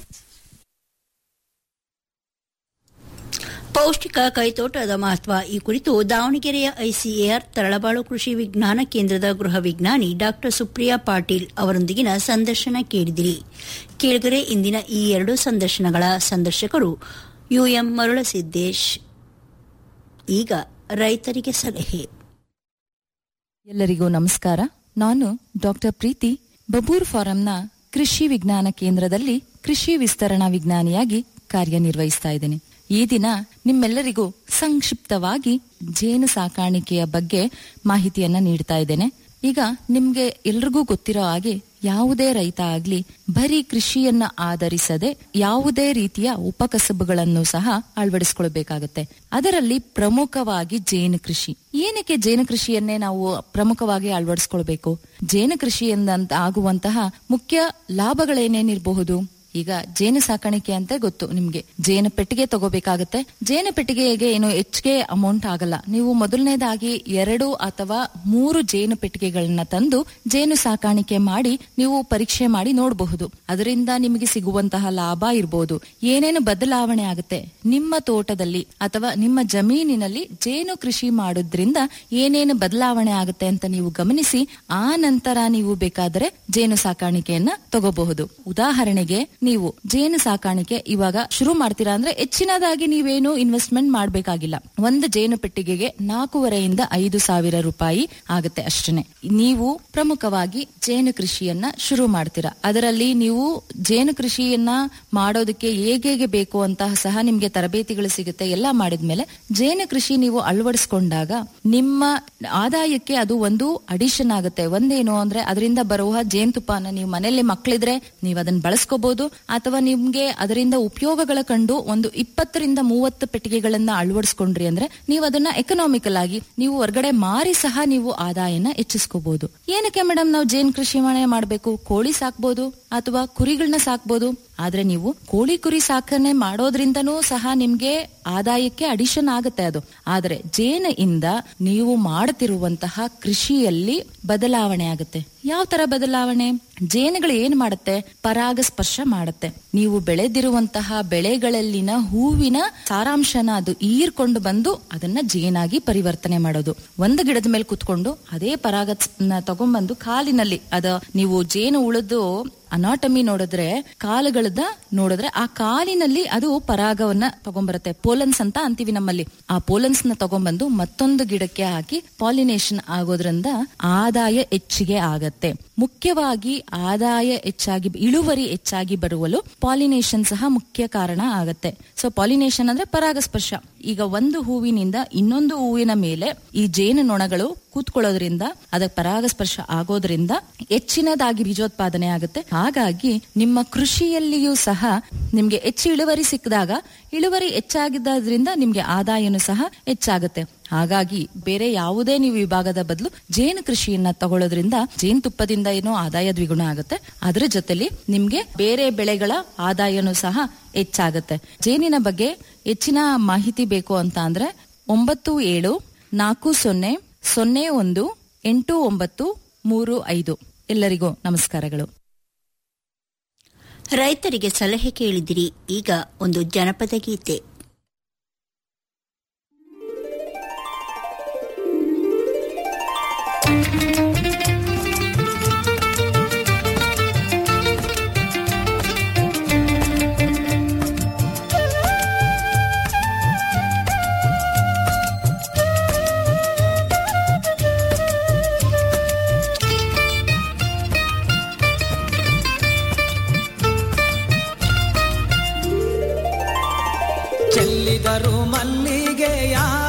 G: ಪೌಷ್ಟಿಕ ಕೈತೋಟದ ಮಹತ್ವ ಈ ಕುರಿತು ದಾವಣಗೆರೆಯ ಐಸಿಎಆರ್ ತರಳಬಾಳು ಕೃಷಿ ವಿಜ್ಞಾನ ಕೇಂದ್ರದ ಗೃಹ ವಿಜ್ಞಾನಿ ಡಾಕ್ಟರ್ ಸುಪ್ರಿಯಾ ಪಾಟೀಲ್ ಅವರೊಂದಿಗಿನ ಸಂದರ್ಶನ ಕೇಳಿದಿರಿ ಕೇಳಿದರೆ ಇಂದಿನ ಈ ಎರಡು ಸಂದರ್ಶನಗಳ ಸಂದರ್ಶಕರು ಯುಎಂ ಮರುಳಸಿದ್ದೇಶ್ ಈಗ ರೈತರಿಗೆ ಸಲಹೆ
S: ಎಲ್ಲರಿಗೂ ನಮಸ್ಕಾರ ನಾನು ಡಾಕ್ಟರ್ ಪ್ರೀತಿ ಬಬೂರ್ ಫಾರಂನ ಕೃಷಿ ವಿಜ್ಞಾನ ಕೇಂದ್ರದಲ್ಲಿ ಕೃಷಿ ವಿಸ್ತರಣಾ ವಿಜ್ಞಾನಿಯಾಗಿ ಕಾರ್ಯನಿರ್ವಹಿಸ್ತಾ ಇದ್ದೇನೆ ಈ ದಿನ ನಿಮ್ಮೆಲ್ಲರಿಗೂ ಸಂಕ್ಷಿಪ್ತವಾಗಿ ಜೇನು ಸಾಕಾಣಿಕೆಯ ಬಗ್ಗೆ ಮಾಹಿತಿಯನ್ನ ನೀಡ್ತಾ ಇದ್ದೇನೆ ಈಗ ನಿಮ್ಗೆ ಎಲ್ರಿಗೂ ಗೊತ್ತಿರೋ ಹಾಗೆ ಯಾವುದೇ ರೈತ ಆಗ್ಲಿ ಬರೀ ಕೃಷಿಯನ್ನ ಆಧರಿಸದೆ ಯಾವುದೇ ರೀತಿಯ ಉಪಕಸಬುಗಳನ್ನು ಸಹ ಅಳವಡಿಸಿಕೊಳ್ಬೇಕಾಗತ್ತೆ ಅದರಲ್ಲಿ ಪ್ರಮುಖವಾಗಿ ಜೇನು ಕೃಷಿ ಏನಕ್ಕೆ ಜೇನು ಕೃಷಿಯನ್ನೇ ನಾವು ಪ್ರಮುಖವಾಗಿ ಅಳವಡಿಸ್ಕೊಳ್ಬೇಕು ಜೇನು ಕೃಷಿಯಿಂದ ಆಗುವಂತಹ ಮುಖ್ಯ ಲಾಭಗಳೇನೇನಿರಬಹುದು ಈಗ ಜೇನು ಸಾಕಾಣಿಕೆ ಅಂತ ಗೊತ್ತು ನಿಮ್ಗೆ ಜೇನು ಪೆಟ್ಟಿಗೆ ತಗೋಬೇಕಾಗತ್ತೆ ಜೇನು ಪೆಟ್ಟಿಗೆಗೆ ಏನು ಹೆಚ್ಚಿಗೆ ಅಮೌಂಟ್ ಆಗಲ್ಲ ನೀವು ಮೊದಲನೇದಾಗಿ ಎರಡು ಅಥವಾ ಮೂರು ಜೇನು ಪೆಟ್ಟಿಗೆಗಳನ್ನ ತಂದು ಜೇನು ಸಾಕಾಣಿಕೆ ಮಾಡಿ ನೀವು ಪರೀಕ್ಷೆ ಮಾಡಿ ನೋಡಬಹುದು ಅದರಿಂದ ನಿಮಗೆ ಸಿಗುವಂತಹ ಲಾಭ ಇರಬಹುದು ಏನೇನು ಬದಲಾವಣೆ ಆಗುತ್ತೆ ನಿಮ್ಮ ತೋಟದಲ್ಲಿ ಅಥವಾ ನಿಮ್ಮ ಜಮೀನಿನಲ್ಲಿ ಜೇನು ಕೃಷಿ ಮಾಡೋದ್ರಿಂದ ಏನೇನು ಬದಲಾವಣೆ ಆಗುತ್ತೆ ಅಂತ ನೀವು ಗಮನಿಸಿ ಆ ನಂತರ ನೀವು ಬೇಕಾದರೆ ಜೇನು ಸಾಕಾಣಿಕೆಯನ್ನ ತಗೋಬಹುದು ಉದಾಹರಣೆಗೆ ನೀವು ಜೇನು ಸಾಕಾಣಿಕೆ ಇವಾಗ ಶುರು ಮಾಡ್ತೀರಾ ಅಂದ್ರೆ ಹೆಚ್ಚಿನದಾಗಿ ನೀವೇನು ಇನ್ವೆಸ್ಟ್ಮೆಂಟ್ ಮಾಡ್ಬೇಕಾಗಿಲ್ಲ ಒಂದು ಜೇನು ಪೆಟ್ಟಿಗೆಗೆ ನಾಲ್ಕೂವರೆಯಿಂದ ಐದು ಸಾವಿರ ರೂಪಾಯಿ ಆಗುತ್ತೆ ಅಷ್ಟೇ ನೀವು ಪ್ರಮುಖವಾಗಿ ಜೇನು ಕೃಷಿಯನ್ನ ಶುರು ಮಾಡ್ತೀರಾ ಅದರಲ್ಲಿ ನೀವು ಜೇನು ಕೃಷಿಯನ್ನ ಮಾಡೋದಕ್ಕೆ ಹೇಗೆ ಬೇಕು ಅಂತ ಸಹ ನಿಮ್ಗೆ ತರಬೇತಿಗಳು ಸಿಗುತ್ತೆ ಎಲ್ಲ ಮಾಡಿದ್ಮೇಲೆ ಜೇನು ಕೃಷಿ ನೀವು ಅಳವಡಿಸ್ಕೊಂಡಾಗ ನಿಮ್ಮ ಆದಾಯಕ್ಕೆ ಅದು ಒಂದು ಅಡಿಷನ್ ಆಗುತ್ತೆ ಒಂದೇನು ಅಂದ್ರೆ ಅದರಿಂದ ಬರುವ ಜೇನುತುಪ್ಪನ ನೀವು ಮನೆಯಲ್ಲಿ ಮಕ್ಕಳಿದ್ರೆ ನೀವು ಅದನ್ನ ಬಳಸ್ಕೋಬಹುದು ಅಥವಾ ನಿಮ್ಗೆ ಅದರಿಂದ ಉಪಯೋಗಗಳ ಕಂಡು ಒಂದು ಇಪ್ಪತ್ತರಿಂದ ಮೂವತ್ತು ಪೆಟ್ಟಿಗೆಗಳನ್ನ ಅಳವಡಿಸ್ಕೊಂಡ್ರಿ ಅಂದ್ರೆ ನೀವು ಅದನ್ನ ಎಕನಾಮಿಕಲ್ ಆಗಿ ನೀವು ಹೊರಗಡೆ ಮಾರಿ ಸಹ ನೀವು ಆದಾಯನ ಹೆಚ್ಚಿಸ್ಕೋಬಹುದು ಏನಕ್ಕೆ ಮೇಡಮ್ ನಾವು ಜೇನ್ ಕೃಷಿ ಮನೆ ಮಾಡಬೇಕು ಕೋಳಿ ಸಾಕ್ಬೋದು ಅಥವಾ ಕುರಿಗಳನ್ನ ಸಾಕ್ಬೋದು ಆದ್ರೆ ನೀವು ಕೋಳಿ ಕುರಿ ಸಾಕಣೆ ಮಾಡೋದ್ರಿಂದನೂ ಸಹ ನಿಮ್ಗೆ ಆದಾಯಕ್ಕೆ ಅಡಿಷನ್ ಆಗುತ್ತೆ ಅದು ಆದ್ರೆ ಜೇನಿಂದ ನೀವು ಮಾಡುತ್ತಿರುವಂತಹ ಕೃಷಿಯಲ್ಲಿ ಬದಲಾವಣೆ ಆಗುತ್ತೆ ಯಾವ ತರ ಬದಲಾವಣೆ ಜೇನುಗಳು ಏನ್ ಮಾಡುತ್ತೆ ಪರಾಗಸ್ಪರ್ಶ ಮಾಡುತ್ತೆ ನೀವು ಬೆಳೆದಿರುವಂತಹ ಬೆಳೆಗಳಲ್ಲಿನ ಹೂವಿನ ಸಾರಾಂಶನ ಅದು ಈರ್ಕೊಂಡು ಬಂದು ಅದನ್ನ ಜೇನಾಗಿ ಪರಿವರ್ತನೆ ಮಾಡೋದು ಒಂದು ಗಿಡದ ಮೇಲೆ ಕುತ್ಕೊಂಡು ಅದೇ ಪರಾಗ ತಗೊಂಡ್ಬಂದು ಕಾಲಿನಲ್ಲಿ ಅದ ನೀವು ಜೇನು ಉಳಿದು ಅನಾಟಮಿ ನೋಡಿದ್ರೆ ಕಾಲುಗಳದ ನೋಡಿದ್ರೆ ಆ ಕಾಲಿನಲ್ಲಿ ಅದು ಪರಾಗವನ್ನ ತಗೊಂಬರುತ್ತೆ ಪೋಲನ್ಸ್ ಅಂತ ಅಂತೀವಿ ನಮ್ಮಲ್ಲಿ ಆ ಪೋಲನ್ಸ್ ನ ತಗೊಂಬಂದು ಮತ್ತೊಂದು ಗಿಡಕ್ಕೆ ಹಾಕಿ ಪಾಲಿನೇಷನ್ ಆಗೋದ್ರಿಂದ ಆದಾಯ ಹೆಚ್ಚಿಗೆ ಆಗತ್ತೆ ಮುಖ್ಯವಾಗಿ ಆದಾಯ ಹೆಚ್ಚಾಗಿ ಇಳುವರಿ ಹೆಚ್ಚಾಗಿ ಬರುವಲು ಪಾಲಿನೇಷನ್ ಸಹ ಮುಖ್ಯ ಕಾರಣ ಆಗತ್ತೆ ಸೊ ಪಾಲಿನೇಷನ್ ಅಂದ್ರೆ ಪರಾಗಸ್ಪರ್ಶ ಈಗ ಒಂದು ಹೂವಿನಿಂದ ಇನ್ನೊಂದು ಹೂವಿನ ಮೇಲೆ ಈ ಜೇನು ನೊಣಗಳು ಕೂತ್ಕೊಳ್ಳೋದ್ರಿಂದ ಅದಕ್ಕೆ ಪರಾಗಸ್ಪರ್ಶ ಆಗೋದ್ರಿಂದ ಹೆಚ್ಚಿನದಾಗಿ ಬೀಜೋತ್ಪಾದನೆ ಆಗುತ್ತೆ ಹಾಗಾಗಿ ನಿಮ್ಮ ಕೃಷಿಯಲ್ಲಿಯೂ ಸಹ ನಿಮ್ಗೆ ಹೆಚ್ಚು ಇಳುವರಿ ಸಿಕ್ಕಿದಾಗ ಇಳುವರಿ ಹೆಚ್ಚಾಗಿದ್ದರಿಂದ ನಿಮ್ಗೆ ಆದಾಯನೂ ಸಹ ಹೆಚ್ಚಾಗುತ್ತೆ ಹಾಗಾಗಿ ಬೇರೆ ಯಾವುದೇ ನೀವು ವಿಭಾಗದ ಬದಲು ಜೇನು ಕೃಷಿಯನ್ನ ತಗೊಳ್ಳೋದ್ರಿಂದ ಜೇನುತುಪ್ಪದಿಂದ ಏನೋ ಆದಾಯ ದ್ವಿಗುಣ ಆಗುತ್ತೆ ಅದರ ಜೊತೆಲಿ ನಿಮ್ಗೆ ಬೇರೆ ಬೆಳೆಗಳ ಆದಾಯನೂ ಸಹ ಹೆಚ್ಚಾಗುತ್ತೆ ಜೇನಿನ ಬಗ್ಗೆ ಹೆಚ್ಚಿನ ಮಾಹಿತಿ ಬೇಕು ಅಂತ ಅಂದ್ರೆ ಒಂಬತ್ತು ಏಳು ನಾಲ್ಕು ಸೊನ್ನೆ ಸೊನ್ನೆ ಒಂದು ಎಂಟು ಒಂಬತ್ತು ಮೂರು ಐದು ಎಲ್ಲರಿಗೂ ನಮಸ್ಕಾರಗಳು
G: ರೈತರಿಗೆ ಸಲಹೆ ಕೇಳಿದಿರಿ ಈಗ ಒಂದು ಜನಪದ ಗೀತೆ
C: ಚೆಲ್ಲಿದರು ಮಲ್ಲಿಗೆಯ